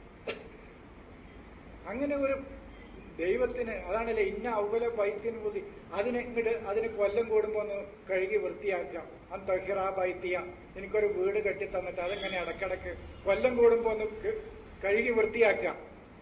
അങ്ങനെ ഒരു ദൈവത്തിന് അതാണല്ലേ ഇന്ന ഔവല ബൈത്തിന് കൂടി അതിനെ ഇങ്ങോട്ട് അതിന് കൊല്ലം കൂടുമ്പോ ഒന്ന് കഴുകി വൃത്തിയാക്കാം അൻ തൊഹിറ ബൈത്തിയ എനിക്കൊരു വീട് കെട്ടി തന്നിട്ട് അതിങ്ങനെ ഇടക്കിടക്ക് കൊല്ലം കൂടുമ്പോ ഒന്ന് കഴുകി വൃത്തിയാക്കാം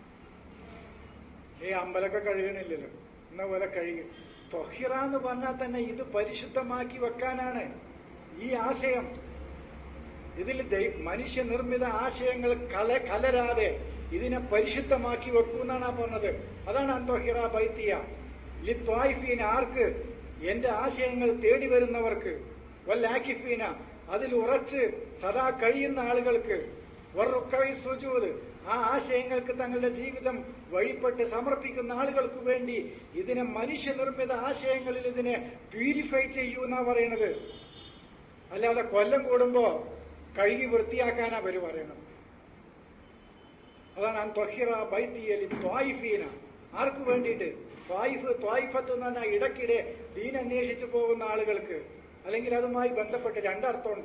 ഈ അമ്പലമൊക്കെ കഴുകണില്ലല്ലോ എന്ന പോലെ കഴുകി തൊഹിറ എന്ന് പറഞ്ഞാൽ തന്നെ ഇത് പരിശുദ്ധമാക്കി വെക്കാനാണ് ഈ ആശയം ഇതിൽ മനുഷ്യനിർമ്മിത ആശയങ്ങൾ കല കലരാതെ ഇതിനെ പരിശുദ്ധമാക്കി വെക്കൂന്നാണ് ആ പറഞ്ഞത് അതാണ് അന്തോഹിറ ബൈത്തിയ ലി ത്വായിഫീന ആർക്ക് എന്റെ ആശയങ്ങൾ തേടി വരുന്നവർക്ക് വല്ലാക്കിഫീന അതിൽ ഉറച്ച് സദാ കഴിയുന്ന ആളുകൾക്ക് വറുക്കവി സുജൂത് ആ ആശയങ്ങൾക്ക് തങ്ങളുടെ ജീവിതം വഴിപ്പെട്ട് സമർപ്പിക്കുന്ന ആളുകൾക്ക് വേണ്ടി ഇതിനെ മനുഷ്യനിർമ്മിത ആശയങ്ങളിൽ ഇതിനെ പ്യൂരിഫൈ ചെയ്യൂ എന്നാ പറയണത് അല്ലാതെ കൊല്ലം കൂടുമ്പോ കഴുകി വൃത്തിയാക്കാനാ അവര് പറയണത് അതാണ് ത്വഹിറ ബൈത്തിയലി ത്വായിഫീന ആർക്ക് വേണ്ടിയിട്ട് ത്വായിഫ് ത്വായിഫത്ത് എന്ന് പറഞ്ഞാൽ ഇടയ്ക്കിടെ ദീൻ അന്വേഷിച്ചു പോകുന്ന ആളുകൾക്ക് അല്ലെങ്കിൽ അതുമായി ബന്ധപ്പെട്ട് രണ്ടർത്ഥമുണ്ട്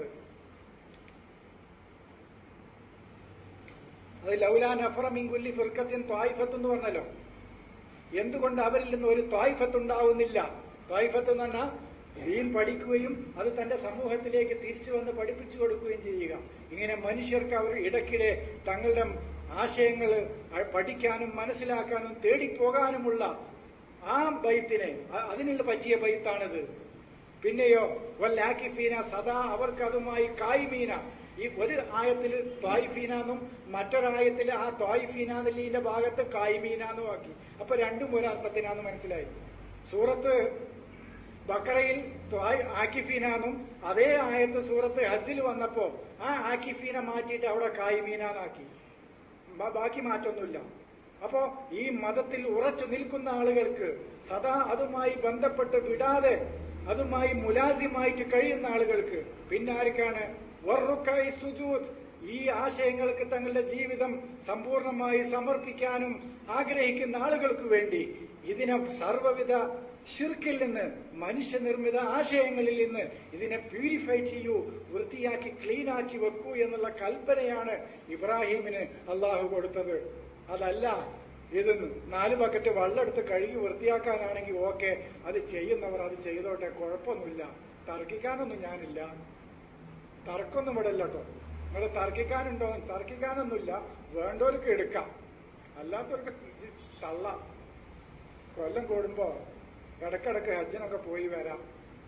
അത് ലൗലാ നഫറമിങ്കുല്ലി ഫിർക്കത്തിൻ ത്വായിഫത്ത് എന്ന് പറഞ്ഞല്ലോ എന്തുകൊണ്ട് അവരിൽ നിന്ന് ഒരു ത്വായിഫത്ത് ഉണ്ടാവുന്നില്ല ത്വായിഫത്ത് എന്ന് പറഞ്ഞാൽ ദീൻ പഠിക്കുകയും അത് തന്റെ സമൂഹത്തിലേക്ക് തിരിച്ചു വന്ന് പഠിപ്പിച്ചു കൊടുക്കുകയും ചെയ്യുക ഇങ്ങനെ മനുഷ്യർക്ക് അവർ ഇടയ്ക്കിടെ തങ്ങളുടെ ആശയങ്ങൾ പഠിക്കാനും മനസ്സിലാക്കാനും തേടിപ്പോകാനുമുള്ള ആ ബൈത്തിനെ അതിനുള്ള പറ്റിയ ബൈത്താണിത് പിന്നെയോ വല്ലാക്കിഫീന സദാ അവർക്ക് അതുമായി കായ്മീന ഈ ഒരു ആയത്തിൽ ത്വായിഫീനാന്നും മറ്റൊരായത്തിൽ ആ ത്വായിഫീനാന്നിന്റെ ഭാഗത്ത് കായ്മീനാന്നും ആക്കി അപ്പൊ രണ്ടും ഒരർത്ഥത്തിനാന്ന് മനസ്സിലായി സൂറത്ത് ബക്കറയിൽ ത്വായ് ആക്കിഫീനാന്നും അതേ ആയത്ത് സൂറത്ത് ഹജ്ജിൽ വന്നപ്പോ ആ ആക്കിഫീനെ മാറ്റിയിട്ട് അവിടെ കായ്മീനാന്നാക്കി ബ- ബാക്കി മാറ്റൊന്നുമില്ല അപ്പോ ഈ മതത്തിൽ ഉറച്ചു നിൽക്കുന്ന ആളുകൾക്ക് സദാ അതുമായി ബന്ധപ്പെട്ട് വിടാതെ അതുമായി മുലാസിമായിട്ട് കഴിയുന്ന ആളുകൾക്ക് പിന്നെ ആർക്കാണ് വറുക്കായി സുജൂദ് ഈ ആശയങ്ങൾക്ക് തങ്ങളുടെ ജീവിതം സമ്പൂർണമായി സമർപ്പിക്കാനും ആഗ്രഹിക്കുന്ന ആളുകൾക്ക് വേണ്ടി ഇതിനെ സർവ്വവിധ ഷിർക്കിൽ നിന്ന് മനുഷ്യനിർമ്മിത ആശയങ്ങളിൽ നിന്ന് ഇതിനെ പ്യൂരിഫൈ ചെയ്യൂ വൃത്തിയാക്കി ക്ലീനാക്കി വെക്കൂ എന്നുള്ള കൽപ്പനയാണ് ഇബ്രാഹിമിന് അള്ളാഹു കൊടുത്തത് അതല്ല ഇത് നാല് ബക്കറ്റ് വെള്ളമെടുത്ത് കഴുകി വൃത്തിയാക്കാനാണെങ്കിൽ ഓക്കെ അത് ചെയ്യുന്നവർ അത് ചെയ്തോട്ടെ കുഴപ്പമൊന്നുമില്ല തർക്കിക്കാനൊന്നും ഞാനില്ല തർക്കൊന്നും ഇവിടെ ഇല്ല കേട്ടോ നിങ്ങൾ തർക്കിക്കാനുണ്ടോ തർക്കിക്കാനൊന്നുമില്ല വേണ്ടവർക്ക് എടുക്കാം അല്ലാത്തവർക്ക് തള്ളാം കൊല്ലം കൂടുമ്പോ ഇടക്കിടക്ക് ഹജ്ജിനൊക്കെ പോയി വരാം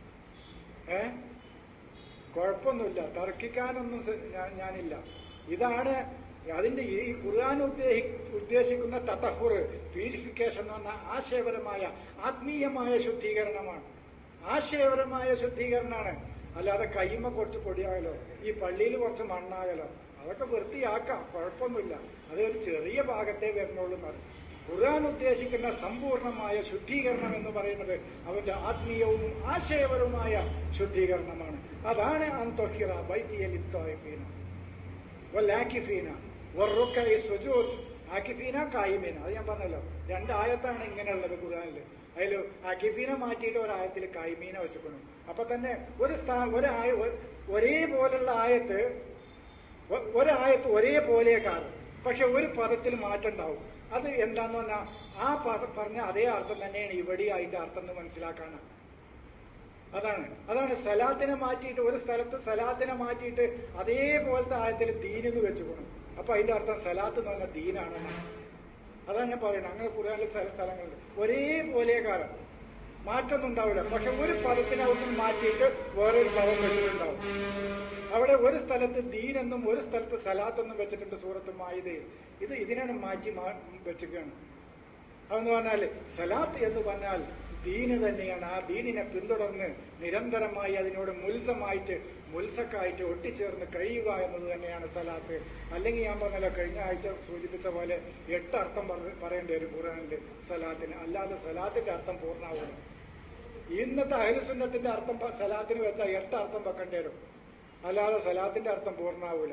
ഏ കുഴപ്പമൊന്നുമില്ല തർക്കിക്കാനൊന്നും സ- ഞാൻ- ഞാനില്ല ഇതാണ് അതിന്റെ ഈ ഖുർആൻ ഉദ്ദേശി ഉദ്ദേശിക്കുന്ന തത്തഹുർ പ്യൂരിഫിക്കേഷൻ എന്ന് പറഞ്ഞ ആശയപരമായ ആത്മീയമായ ശുദ്ധീകരണമാണ് ആശയപരമായ ശുദ്ധീകരണമാണ് അല്ലാതെ കയ്യുമ്മ കുറച്ച് പൊടിയാകലോ ഈ പള്ളിയിൽ കുറച്ച് മണ്ണാകലോ അതൊക്കെ വൃത്തിയാക്കാം കുഴപ്പമൊന്നുമില്ല അതൊരു ചെറിയ ഭാഗത്തേ വരുന്നുള്ളൂ എന്നറിയും ഖുർആൻ ഉദ്ദേശിക്കുന്ന സമ്പൂർണമായ ശുദ്ധീകരണം എന്ന് പറയുന്നത് അവന്റെ ആത്മീയവും ആശയപരവുമായ ശുദ്ധീകരണമാണ് അതാണ് അന്തൊഹിറ ബൈത്തിയലിത്തോയഫീന വല്ലാക്കിഫീന വറുക്കൈ സുജൂദ് ആക്കിഫീന കായിമീന അത് ഞാൻ പറഞ്ഞല്ലോ രണ്ടായത്താണ് ഇങ്ങനെയുള്ളത് ഖുർആനിൽ അതിൽ ആക്കിഫീന മാറ്റിയിട്ട് ഒരായത്തിൽ കായ്മീന വെച്ചിക്കണം അപ്പൊ തന്നെ ഒരു സ്ഥാ ഒരായ ഒരേപോലുള്ള ആയത്ത് ഒ- ഒരായത്ത് ഒരേപോലെയൊക്കെയാണ് പക്ഷെ ഒരു പദത്തിൽ മാറ്റം ഉണ്ടാവും അത് എന്താന്ന് പറഞ്ഞാൽ ആ പദം പറഞ്ഞ അതേ അർത്ഥം തന്നെയാണ് ഇവിടെയായിട്ട് അർത്ഥം എന്ന് മനസ്സിലാക്കാനാണ് അതാണ് അതാണ് സലാത്തിനെ മാറ്റിയിട്ട് ഒരു സ്ഥലത്ത് സലാത്തിനെ മാറ്റിയിട്ട് അതേപോലത്തെ ആയത്തിൽ ദീനെന്ന് വെച്ചുകൊണ്ടു അപ്പൊ അതിന്റെ അർത്ഥം സലാത്ത് എന്ന് പറഞ്ഞാൽ ദീനാണെന്നാണ് അതാണ് ഞാൻ പറയുന്നത് അങ്ങനെ കുറേ സ്ഥല സ്ഥലങ്ങളിൽ ഒരേപോലെ കാലം മാറ്റമൊന്നും ഉണ്ടാവില്ല പക്ഷെ ഒരു പദത്തിനകത്തും മാറ്റിയിട്ട് വേറൊരു പദം വെച്ചിട്ടുണ്ടാവും അവിടെ ഒരു സ്ഥലത്ത് ദീനെന്നും ഒരു സ്ഥലത്ത് സലാത്തെന്നും വെച്ചിട്ടുണ്ട് സൂറത്ത് മായിതയിൽ ഇത് ഇതിനാണ് മാറ്റി മാ വെച്ചിരിക്കുകയാണ് അതെന്ന് പറഞ്ഞാൽ സലാത്ത് എന്ന് പറഞ്ഞാൽ ദീന് തന്നെയാണ് ആ ദീനിനെ പിന്തുടർന്ന് നിരന്തരമായി അതിനോട് മുൽസമായിട്ട് മുൽസക്കായിട്ട് ഒട്ടിച്ചേർന്ന് കഴിയുക എന്നത് തന്നെയാണ് സലാത്ത് അല്ലെങ്കിൽ ഞാൻ പറഞ്ഞല്ലോ കഴിഞ്ഞ ആഴ്ച സൂചിപ്പിച്ച പോലെ എട്ട് അർത്ഥം പറ- പറയേണ്ടി വരും ഖുറാനിൽ സലാത്തിന് അല്ലാതെ സലാത്തിന്റെ അർത്ഥം പൂർണ്ണമാവില്ല ഇന്നത്തെ അഹലുസുന്നത്തിന്റെ അർത്ഥം പ- സലാത്തിന് വെച്ചാൽ എട്ട് അർത്ഥം വെക്കേണ്ടി വരും അല്ലാതെ സലാത്തിന്റെ അർത്ഥം പൂർണ്ണമാവൂല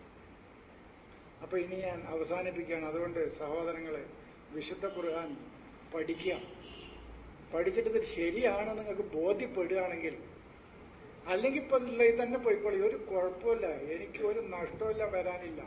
അപ്പൊ ഇനി ഞാൻ അവസാനിപ്പിക്കുകയാണ് അതുകൊണ്ട് സഹോദരങ്ങളെ വിശുദ്ധ ഖുർആൻ പഠിക്കുക പഠിച്ചിട്ട് ഇത് ശരിയാണ് നിങ്ങൾക്ക് ബോധ്യപ്പെടുകയാണെങ്കിൽ അല്ലെങ്കിൽ ഇപ്പൊ ഉള്ളതിൽ തന്നെ പോയിക്കോളി ഒരു കുഴപ്പമില്ല എനിക്ക് ഒരു നഷ്ടമില്ല വരാനില്ല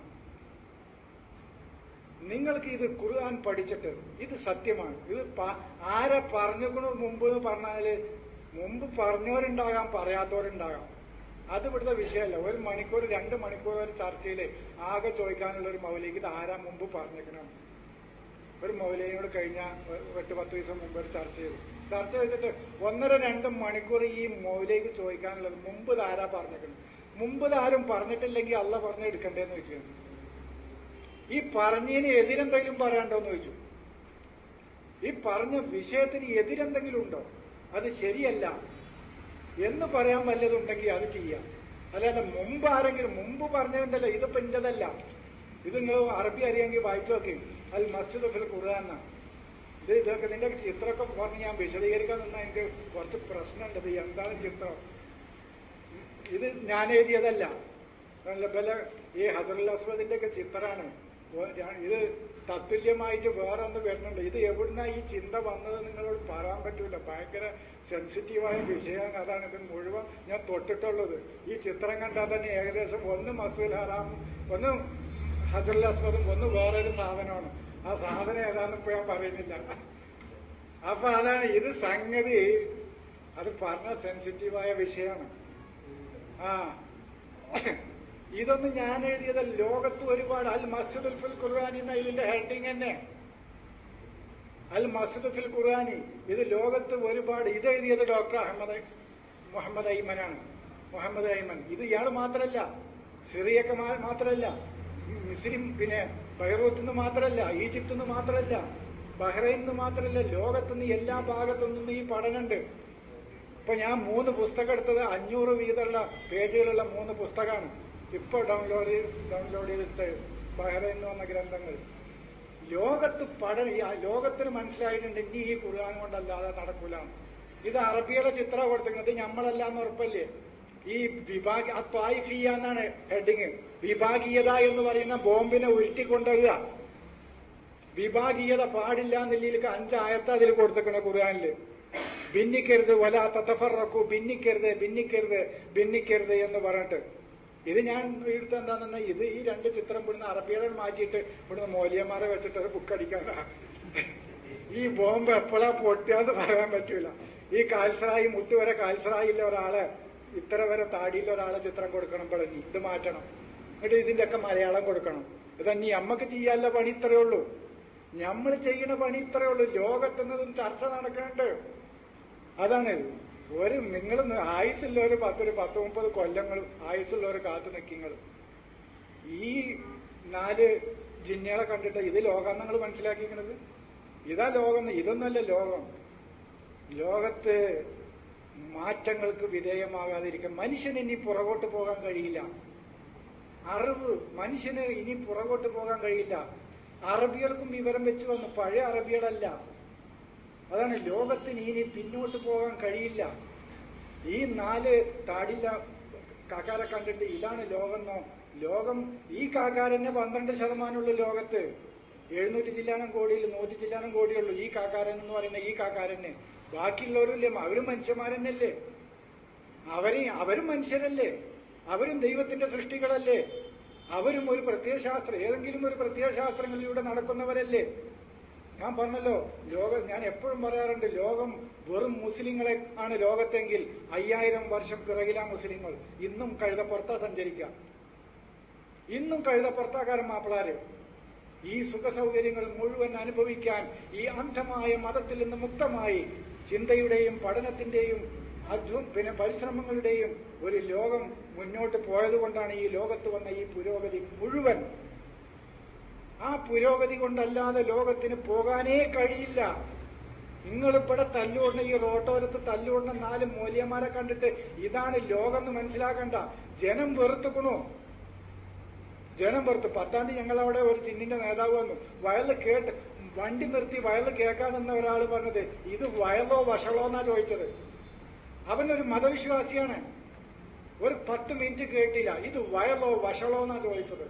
നിങ്ങൾക്ക് ഇത് ഖുർആൻ പഠിച്ചിട്ട് ഇത് സത്യമാണ് ഇത് പ- ആരെ പറഞ്ഞുകൊണ്ട് മുമ്പ് എന്ന് പറഞ്ഞാല് മുമ്പ് പറഞ്ഞവരുണ്ടാകാം പറയാത്തവരുണ്ടാകാം അത് ഇവിടുത്തെ വിഷയമല്ല ഒരു മണിക്കൂർ രണ്ട് മണിക്കൂർ ഒരു ചർച്ചയിൽ ആകെ ചോദിക്കാനുള്ള ഒരു മൗലിക ഇത് ആരാ മുമ്പ് പറഞ്ഞേക്കണം ഒരു മൗലയോട് കഴിഞ്ഞ ഒ- എട്ട് പത്ത് ദിവസം മുമ്പ് ഒരു ചർച്ച ചെയ്തു ചർച്ച ചെയ്തിട്ട് ഒന്നര രണ്ട് മണിക്കൂർ ഈ മൗലയ്ക്ക് ചോദിക്കാനുള്ളത് മുമ്പ് ഇത് ആരാ പറഞ്ഞേക്കണം മുമ്പ് ഇത് ആരും പറഞ്ഞിട്ടില്ലെങ്കിൽ അല്ല പറഞ്ഞെടുക്കണ്ടേന്ന് ചോദിച്ചു ഈ പറഞ്ഞതിന് എതിരെന്തെങ്കിലും പറയാണ്ടോന്ന് ചോദിച്ചു ഈ പറഞ്ഞ വിഷയത്തിന് എതിരെന്തെങ്കിലും ഉണ്ടോ അത് ശരിയല്ല എന്ന് പറയാൻ വല്ലതുണ്ടെങ്കിൽ അത് ചെയ്യാം അല്ലാതെ മുമ്പ് ആരെങ്കിലും മുമ്പ് പറഞ്ഞതുണ്ടല്ലോ ഇതിപ്പോ എന്റേതല്ല ഇത് നിങ്ങൾ അറബി അറിയാമെങ്കിൽ വായിച്ചു നോക്കി അൽ മസ്ജിദ് ഫിൽ ഖുർആൻ ഇത് ഇതൊക്കെ നിന്റെ ചിത്രമൊക്കെ പറഞ്ഞ് ഞാൻ വിശദീകരിക്കാൻ നിന്നാ എനിക്ക് കുറച്ച് പ്രശ്നമുണ്ട് ഇത് എന്താണ് ചിത്രം ഇത് ഞാൻ എഴുതിയതല്ല നല്ല പല ഈ ഹസറുൽ അസ്വദിന്റെ ഒക്കെ ചിത്രമാണ് ഓ- ഞാൻ- ഇത് തത്തുല്യമായിട്ട് വേറെ ഒന്ന് വരുന്നുണ്ട് ഇത് എവിടുന്നാ ഈ ചിന്ത വന്നത് നിങ്ങളോട് പറയാൻ പറ്റൂല ഭയങ്കര സെൻസിറ്റീവായ വിഷയമാണ് അതാണ് ഇത് മുഴുവൻ ഞാൻ തൊട്ടിട്ടുള്ളത് ഈ ചിത്രം കണ്ടാൽ തന്നെ ഏകദേശം ഒന്ന് മസൂൽ ഹറാം ഒന്ന് ഹസറുൽ അസ്വദും ഒന്ന് വേറൊരു സാധനമാണ് ആ സാധനം ഏതാണെന്ന് ഇപ്പൊ ഞാൻ പറയുന്നില്ല അപ്പൊ അതാണ് ഇത് സംഗതി അത് പറഞ്ഞ സെൻസിറ്റീവായ വിഷയമാണ് ആ ഇതൊന്നും ഞാൻ എഴുതിയതല്ല ലോകത്ത് ഒരുപാട് അൽ മസ്ജിദുൽ ഫിൽ ഖുർആാനി എന്ന ഇതിന്റെ ഹെഡിങ് തന്നെ അൽ മസ്ജിദ് ഫിൽ ഖുർആാനി ഇത് ലോകത്ത് ഒരുപാട് ഇത് എഴുതിയത് ഡോക്ടർ അഹമ്മദ് മുഹമ്മദ് ഐമനാണ് മുഹമ്മദ് ഐമൻ ഇത് ഇയാൾ മാത്രമല്ല സിറിയൊക്കെ മാ- മാത്രമല്ല മുസ്ലിം പിന്നെ ബൈറൂത്ത് നിന്ന് മാത്രമല്ല ഈജിപ്തിൽ നിന്ന് മാത്രമല്ല ബഹ്റൈനിൽ നിന്ന് മാത്രമല്ല ലോകത്തുനിന്ന് എല്ലാ ഭാഗത്തുനിന്നും ഈ പഠനമുണ്ട് ഇപ്പൊ ഞാൻ മൂന്ന് പുസ്തകം എടുത്തത് അഞ്ഞൂറ് വീതമുള്ള പേജുകളുള്ള മൂന്ന് പുസ്തകമാണ് ഇപ്പൊ ഡൗൺലോഡ് ചെയ്ത് ഡൗൺലോഡ് ചെയ്തിട്ട് ബഹ്റൈനിൽ നിന്ന് വന്ന ഗ്രന്ഥങ്ങൾ ലോകത്ത് പഠന ഈ ലോകത്തിന് മനസ്സിലായിട്ടുണ്ട് ഇനി ഈ ഖുർആൻ കൊണ്ടല്ലാതെ നടക്കൂല ഇത് അറബിയുടെ ചിത്രം കൊടുത്തിരിക്കുന്നത് ഇത് നമ്മളല്ലാന്ന് ഉറപ്പല്ലേ ഈ വിഭാഗ ആ ത്വായിഫിയ എന്നാണ് ഹെഡിങ് വിഭാഗീയത എന്ന് പറയുന്ന ബോംബിനെ ഉരുട്ടിക്കൊണ്ടുവരിക വിഭാഗീയത പാടില്ല എന്നുള്ളതിലേക്ക് അഞ്ചായത്ത അതിൽ കൊടുത്തിക്കണ ഖുർആനില് ഭിന്നിക്കരുത് വല തത്തഫറക്കു ഭിന്നിക്കരുത് ഭിന്നിക്കരുത് ഭിന്നിക്കരുത് എന്ന് പറഞ്ഞിട്ട് ഇത് ഞാൻ എടുത്ത എന്താണെന്ന് ഇത് ഈ രണ്ട് ചിത്രം ഇവിടുന്ന് അറബികളെ മാറ്റിയിട്ട് ഇവിടുന്ന് മോലിയന്മാരെ വെച്ചിട്ട് ഒരു ബുക്ക് അടിക്കാനാ ഈ ബോംബ് എപ്പോഴാ പൊട്ടുകയെന്ന് പറയാൻ പറ്റൂല ഈ കാൽസറായി മുട്ടുവരെ കാൽസറായില്ല ഒരാളെ ഇത്ര വരെ താടിയില്ല ഒരാളെ ചിത്രം കൊടുക്കണം ഇപ്പോൾ ഇത് മാറ്റണം എന്നിട്ട് ഇതിന്റെ ഒക്കെ മലയാളം കൊടുക്കണം ഇതന്നെ അമ്മക്ക് ചെയ്യാനുള്ള പണി ഇത്രയേ ഉള്ളൂ നമ്മൾ ചെയ്യുന്ന പണി ഇത്രയേ ഉള്ളൂ ലോകത്തുനിന്നും ചർച്ച നടക്കുന്നുണ്ട് അതാണ് ഒരു നിങ്ങൾ ആയുസുള്ള ഒരു പത്തൊരു പത്ത് മുപ്പത് കൊല്ലങ്ങൾ ആയുസുള്ള ഒരു കാത്തു നിൽക്കിങ്ങൾ ഈ നാല് ജിന്നുകളെ കണ്ടിട്ട് ഇത് ലോകം നിങ്ങൾ മനസ്സിലാക്കിക്കുന്നത് ഇതാ ലോകം ഇതൊന്നുമല്ല ലോകം ലോകത്ത് മാറ്റങ്ങൾക്ക് വിധേയമാകാതിരിക്കാൻ മനുഷ്യന് ഇനി പുറകോട്ട് പോകാൻ കഴിയില്ല അറിവ് മനുഷ്യന് ഇനി പുറകോട്ട് പോകാൻ കഴിയില്ല അറബികൾക്കും വിവരം വെച്ച് വന്നു പഴയ അറബികളല്ല അതാണ് ലോകത്തിന് ഇനി പിന്നോട്ട് പോകാൻ കഴിയില്ല ഈ നാല് താടില്ല കാക്കാരെ കണ്ടിട്ട് ഇതാണ് ലോകമെന്നോ ലോകം ഈ കാക്കാരന്നെ പന്ത്രണ്ട് ശതമാനമുള്ളൂ ലോകത്ത് എഴുന്നൂറ്റി ചില്ലാനം കോടിയിൽ നൂറ്റി ചില്ലാനം കോടിയുള്ളൂ ഈ കാക്കാരൻ എന്ന് പറയുന്ന ഈ കാക്കാരന് ബാക്കിയുള്ളവരില്ലേ അവരും മനുഷ്യന്മാരെന്നല്ലേ അവരെ അവരും മനുഷ്യരല്ലേ അവരും ദൈവത്തിന്റെ സൃഷ്ടികളല്ലേ അവരും ഒരു പ്രത്യയശാസ്ത്രം ഏതെങ്കിലും ഒരു പ്രത്യയശാസ്ത്രങ്ങളിലൂടെ നടക്കുന്നവരല്ലേ ഞാൻ പറഞ്ഞല്ലോ ലോകം ഞാൻ എപ്പോഴും പറയാറുണ്ട് ലോകം വെറും മുസ്ലിങ്ങളെ ആണ് ലോകത്തെങ്കിൽ അയ്യായിരം വർഷം പിറകിലാ മുസ്ലിങ്ങൾ ഇന്നും കഴുതപ്പുറത്താ സഞ്ചരിക്കുക ഇന്നും കഴുതപ്പുറത്താക്കാരൻ മാപ്പിളാര് ഈ സുഖ സൗകര്യങ്ങൾ മുഴുവൻ അനുഭവിക്കാൻ ഈ അന്ധമായ മതത്തിൽ നിന്ന് മുക്തമായി ചിന്തയുടെയും പഠനത്തിന്റെയും അധ്വം പിന്നെ പരിശ്രമങ്ങളുടെയും ഒരു ലോകം മുന്നോട്ട് പോയതുകൊണ്ടാണ് ഈ ലോകത്ത് വന്ന ഈ പുരോഗതി മുഴുവൻ ആ പുരോഗതി കൊണ്ടല്ലാതെ ലോകത്തിന് പോകാനേ കഴിയില്ല നിങ്ങളിവിടെ തല്ലുകൊണ്ട ഈ റോട്ടോരത്ത് തല്ലുകൊണ്ട നാല് മൂല്യന്മാരെ കണ്ടിട്ട് ഇതാണ് ലോകം എന്ന് മനസ്സിലാക്കണ്ട ജനം വെറുത്തുക്കണു ജനം വെറുത്തു പത്താം തീയതി ഞങ്ങളവിടെ ഒരു ചിന്നിന്റെ നേതാവ് വന്നു വയല് കേട്ട് വണ്ടി നിർത്തി വയല് കേൾക്കാൻ നിന്ന ഒരാൾ പറഞ്ഞത് ഇത് വയലോ വഷളോ എന്നാ ചോദിച്ചത് അവനൊരു മതവിശ്വാസിയാണ് ഒരു പത്ത് മിനിറ്റ് കേട്ടില്ല ഇത് വയലോ വഷളോ എന്നാ ചോദിച്ചത്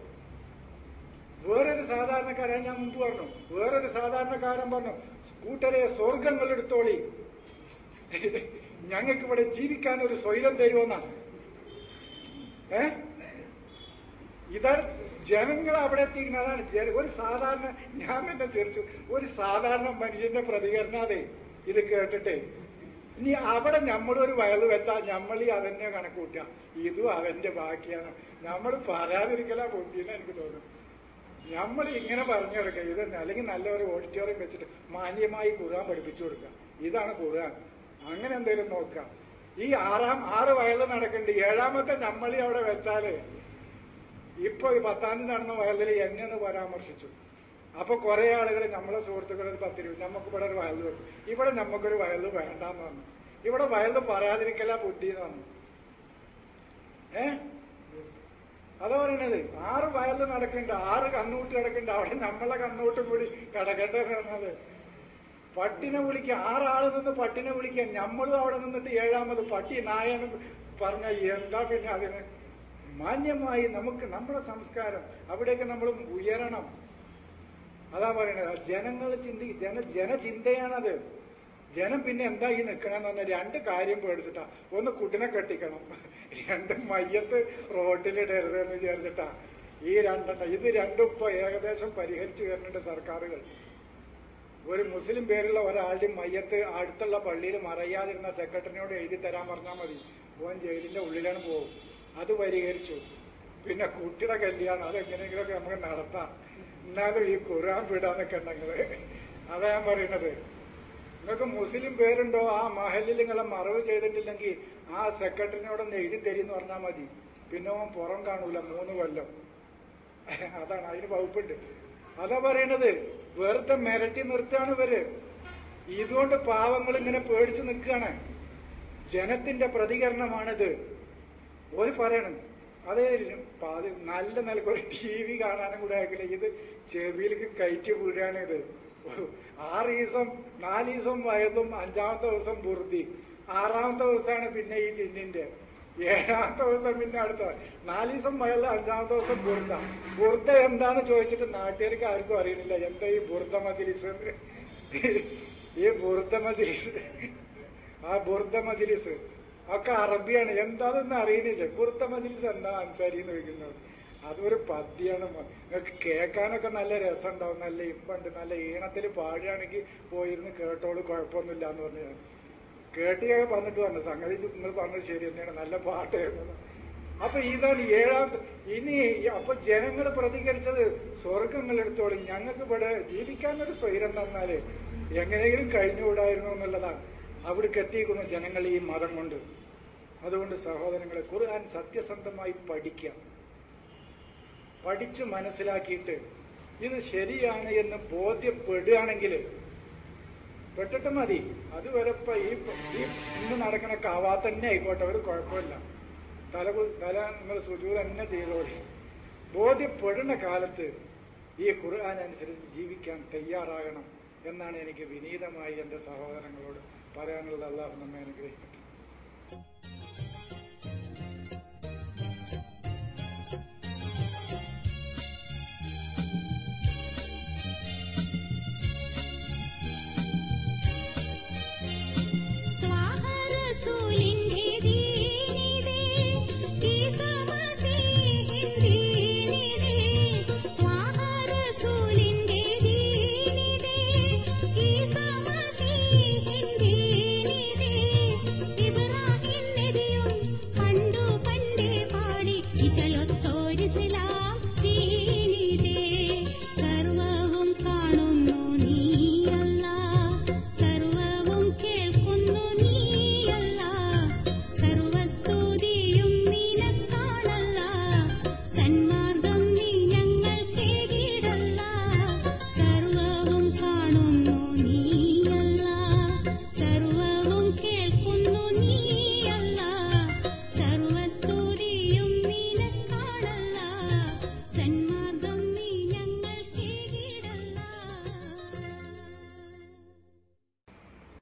വേറൊരു സാധാരണക്കാരൻ ഞാൻ മുമ്പ് പറഞ്ഞു വേറൊരു സാധാരണക്കാരൻ പറഞ്ഞു കൂട്ടരെ സ്വർഗങ്ങൾ എടുത്തോളി ഞങ്ങൾക്ക് ഇവിടെ ജീവിക്കാൻ ഒരു സ്വൈരം തരുമെന്നാണ് ഏ ഇതാണ് ജനങ്ങൾ അവിടെ എത്തിക്കുന്നതാണ് ജന- ഒരു സാധാരണ ഞാൻ തന്നെ ചിരിച്ചു ഒരു സാധാരണ മനുഷ്യന്റെ പ്രതികരണാതെ ഇത് കേട്ടിട്ട് ഇനി അവിടെ നമ്മളൊരു വയല് വെച്ചാൽ നമ്മൾ ഈ അതന്നെ കണക്ക് കൂട്ടുക ഇതും അവന്റെ ബാക്കിയാണ് നമ്മൾ പറയാതിരിക്കലാ ബുദ്ധിന്ന് എനിക്ക് തോന്നുന്നു നമ്മൾ ഇങ്ങനെ പറഞ്ഞു കൊടുക്കുക ഇത് അല്ലെങ്കിൽ നല്ല ഒരു ഓഡിറ്റോറിയം വെച്ചിട്ട് മാന്യമായി ഖുർആൻ പഠിപ്പിച്ചു കൊടുക്കുക ഇതാണ് ഖുർആൻ അങ്ങനെ എന്തെങ്കിലും നോക്കാം ഈ ആറാം ആറ് വയല് നടക്കുന്നുണ്ട് ഏഴാമത്തെ നമ്മളി അവിടെ വെച്ചാല് ഇപ്പൊ ഈ പത്താം തീയതി നടന്ന വയലിൽ എന്നെ പരാമർശിച്ചു അപ്പൊ കുറെ ആളുകൾ നമ്മളെ സുഹൃത്തുക്കൾ ഒരു പത്ത് രൂപ നമുക്ക് ഇവിടെ ഒരു വയൽ വെക്കും ഇവിടെ നമുക്കൊരു വയൽ വേണ്ടാന്ന് പറഞ്ഞു ഇവിടെ വയൽ പറയാതിരിക്കല ബുദ്ധി എന്ന് പറഞ്ഞു ഏ അതാ പറയണത് ആറ് വയൽ നടക്കുന്നുണ്ട് ആറ് കണ്ണൂട്ട് കിടക്കുന്നുണ്ട് അവിടെ നമ്മളെ കണ്ണൂട്ട് കൂടി കിടക്കട്ടെ എന്ന് പറഞ്ഞത് പട്ടിനെ വിളിക്കുക ആറാള് നിന്ന് പട്ടിനെ വിളിക്കുക നമ്മളും അവിടെ നിന്നിട്ട് ഏഴാമത് പട്ടി നായെന്ന് പറഞ്ഞ എന്താ പിന്നെ അതിന് മാന്യമായി നമുക്ക് നമ്മുടെ സംസ്കാരം അവിടേക്ക് നമ്മൾ ഉയരണം അതാ പറയണത് ജനങ്ങൾ ചിന്തി ജന ജനചിന്തയാണത് ജനം പിന്നെ എന്താ ഈ നിൽക്കണമെന്ന് പറഞ്ഞാൽ രണ്ട് കാര്യം പേടിച്ചിട്ടാ ഒന്ന് കുട്ടിനെ കെട്ടിക്കണം രണ്ട് മയ്യത്ത് റോഡിലിടരുത് എന്ന് വിചാരിച്ചിട്ടാ ഈ രണ്ടെണ്ണം ഇത് രണ്ടും ഇപ്പൊ ഏകദേശം പരിഹരിച്ചു വരുന്നുണ്ട് സർക്കാരുകൾ ഒരു മുസ്ലിം പേരുള്ള ഒരാളുടെ മയ്യത്ത് അടുത്തുള്ള പള്ളിയിൽ മറയാതിരുന്ന സെക്രട്ടറിനോട് എഴുതി തരാൻ പറഞ്ഞാൽ മതി ഓൻ ജയിലിന്റെ ഉള്ളിലാണ് പോകും അത് പരിഹരിച്ചു പിന്നെ കുട്ടിയുടെ കല്യാണം അതെങ്ങനെയെങ്കിലുമൊക്കെ നമുക്ക് നടത്താം എന്നാലും ഈ ഖുർആൻ വിടാൻ നിൽക്കണ്ടെങ്കില് അതാ ഞാൻ പറയുന്നത് നിങ്ങൾക്ക് മുസ്ലിം പേരുണ്ടോ ആ മഹലിൽ നിങ്ങളെ മറവ് ചെയ്തിട്ടില്ലെങ്കിൽ ആ സെക്രട്ടറിനോടൊന്ന് എഴുതി തരീന്ന് പറഞ്ഞാൽ മതി പിന്നെ ഓൻ പുറം കാണൂല മൂന്ന് കൊല്ലം അതാണ് അതിന് വകുപ്പുണ്ട് അതാ പറയണത് വെറുതെ മിരട്ടി നിർത്തുകയാണ് ഇവര് ഇതുകൊണ്ട് പാവങ്ങൾ ഇങ്ങനെ പേടിച്ചു നിൽക്കുകയാണ് ജനത്തിന്റെ പ്രതികരണമാണിത് ഒരു പറയണം അതേ പാതി നല്ല നിലക്ക് ഒരു ടി വി കാണാനും കൂടെ ആക്കില്ല ഇത് ചെവിയിലേക്ക് കയറ്റി വീഴാണ് ഇത് ആറ് ദിവസം നാല് ദിവസം വയതും അഞ്ചാമത്തെ ദിവസം ബുർദി ആറാമത്തെ ദിവസമാണ് പിന്നെ ഈ ജിന്നിന്റെ ഏഴാമത്തെ ദിവസം പിന്നെ അടുത്ത നാല് ദിവസം വയല് അഞ്ചാമത്തെ ദിവസം ബുർദ ബുർദ എന്താന്ന് ചോദിച്ചിട്ട് നാട്ടുകാർക്ക് ആർക്കും അറിയുന്നില്ല എന്താ ഈ ബുർദ മജിലിസ് എന്ന്. ഈ ബുർദ മജിലിസ് ആ ബുർദ മജിലിസ് ഒക്കെ അറബിയാണ് എന്താണെന്ന് അറിയുന്നില്ല ബുർദ മജിലിസ് എന്താ അൻസാരി എന്ന് ചോദിക്കുന്നത് അതൊരു പദ്യാണ് മ- നിങ്ങൾക്ക് കേൾക്കാനൊക്കെ നല്ല രസമുണ്ടാവും നല്ല ഇമ്പുണ്ട് നല്ല ഈണത്തിൽ പാടുകയാണെങ്കിൽ പോയിരുന്ന് കേട്ടോളൂ കുഴപ്പമൊന്നുമില്ല എന്ന് പറഞ്ഞു ഞാൻ. കേട്ട് ഞാൻ പറഞ്ഞിട്ട് പറഞ്ഞു സംഗതി നിങ്ങൾ പറഞ്ഞത് ശരി തന്നെയാണ് നല്ല പാട്ടായിരുന്നു അപ്പൊ ഇതാണ് ഏഴാമത്തെ ഇനി അപ്പൊ ജനങ്ങൾ പ്രതികരിച്ചത് സ്വർഗങ്ങൾ എടുത്തോളും ഞങ്ങൾക്ക് ഇവിടെ ജീവിക്കാനൊരു സ്വൈരം തന്നാല് എങ്ങനെയെങ്കിലും കഴിഞ്ഞുകൂടായിരുന്നു എന്നുള്ളതാണ് അവിടേക്ക് എത്തിയിരിക്കുന്നു ജനങ്ങൾ ഈ മതം കൊണ്ട് അതുകൊണ്ട് സഹോദരങ്ങളെ ഖുർആൻ സത്യസന്ധമായി പഠിക്കാം പഠിച്ച് മനസ്സിലാക്കിയിട്ട് ഇത് ശരിയാണ് എന്ന് ബോധ്യപ്പെടുകയാണെങ്കിൽ പെട്ടിട്ട് മതി അതുവരെ ഇപ്പൊ ഈ ഈ ഇന്ന് നടക്കണ കാവാ തന്നെ ആയിക്കോട്ടെ ഒരു കുഴപ്പമില്ല തല കു- തല നിങ്ങൾ സുജൂർ തന്നെ ചെയ്തോളി ബോധ്യപ്പെടുന്ന കാലത്ത് ഈ ഖുർആൻ അനുസരിച്ച് ജീവിക്കാൻ തയ്യാറാകണം എന്നാണ് എനിക്ക് വിനീതമായി എന്റെ സഹോദരങ്ങളോട് പറയാനുള്ളത് അള്ളാഹു നമ്മെ അനുഗ്രഹിക്കട്ടെ ത്വാഹ റസൂലി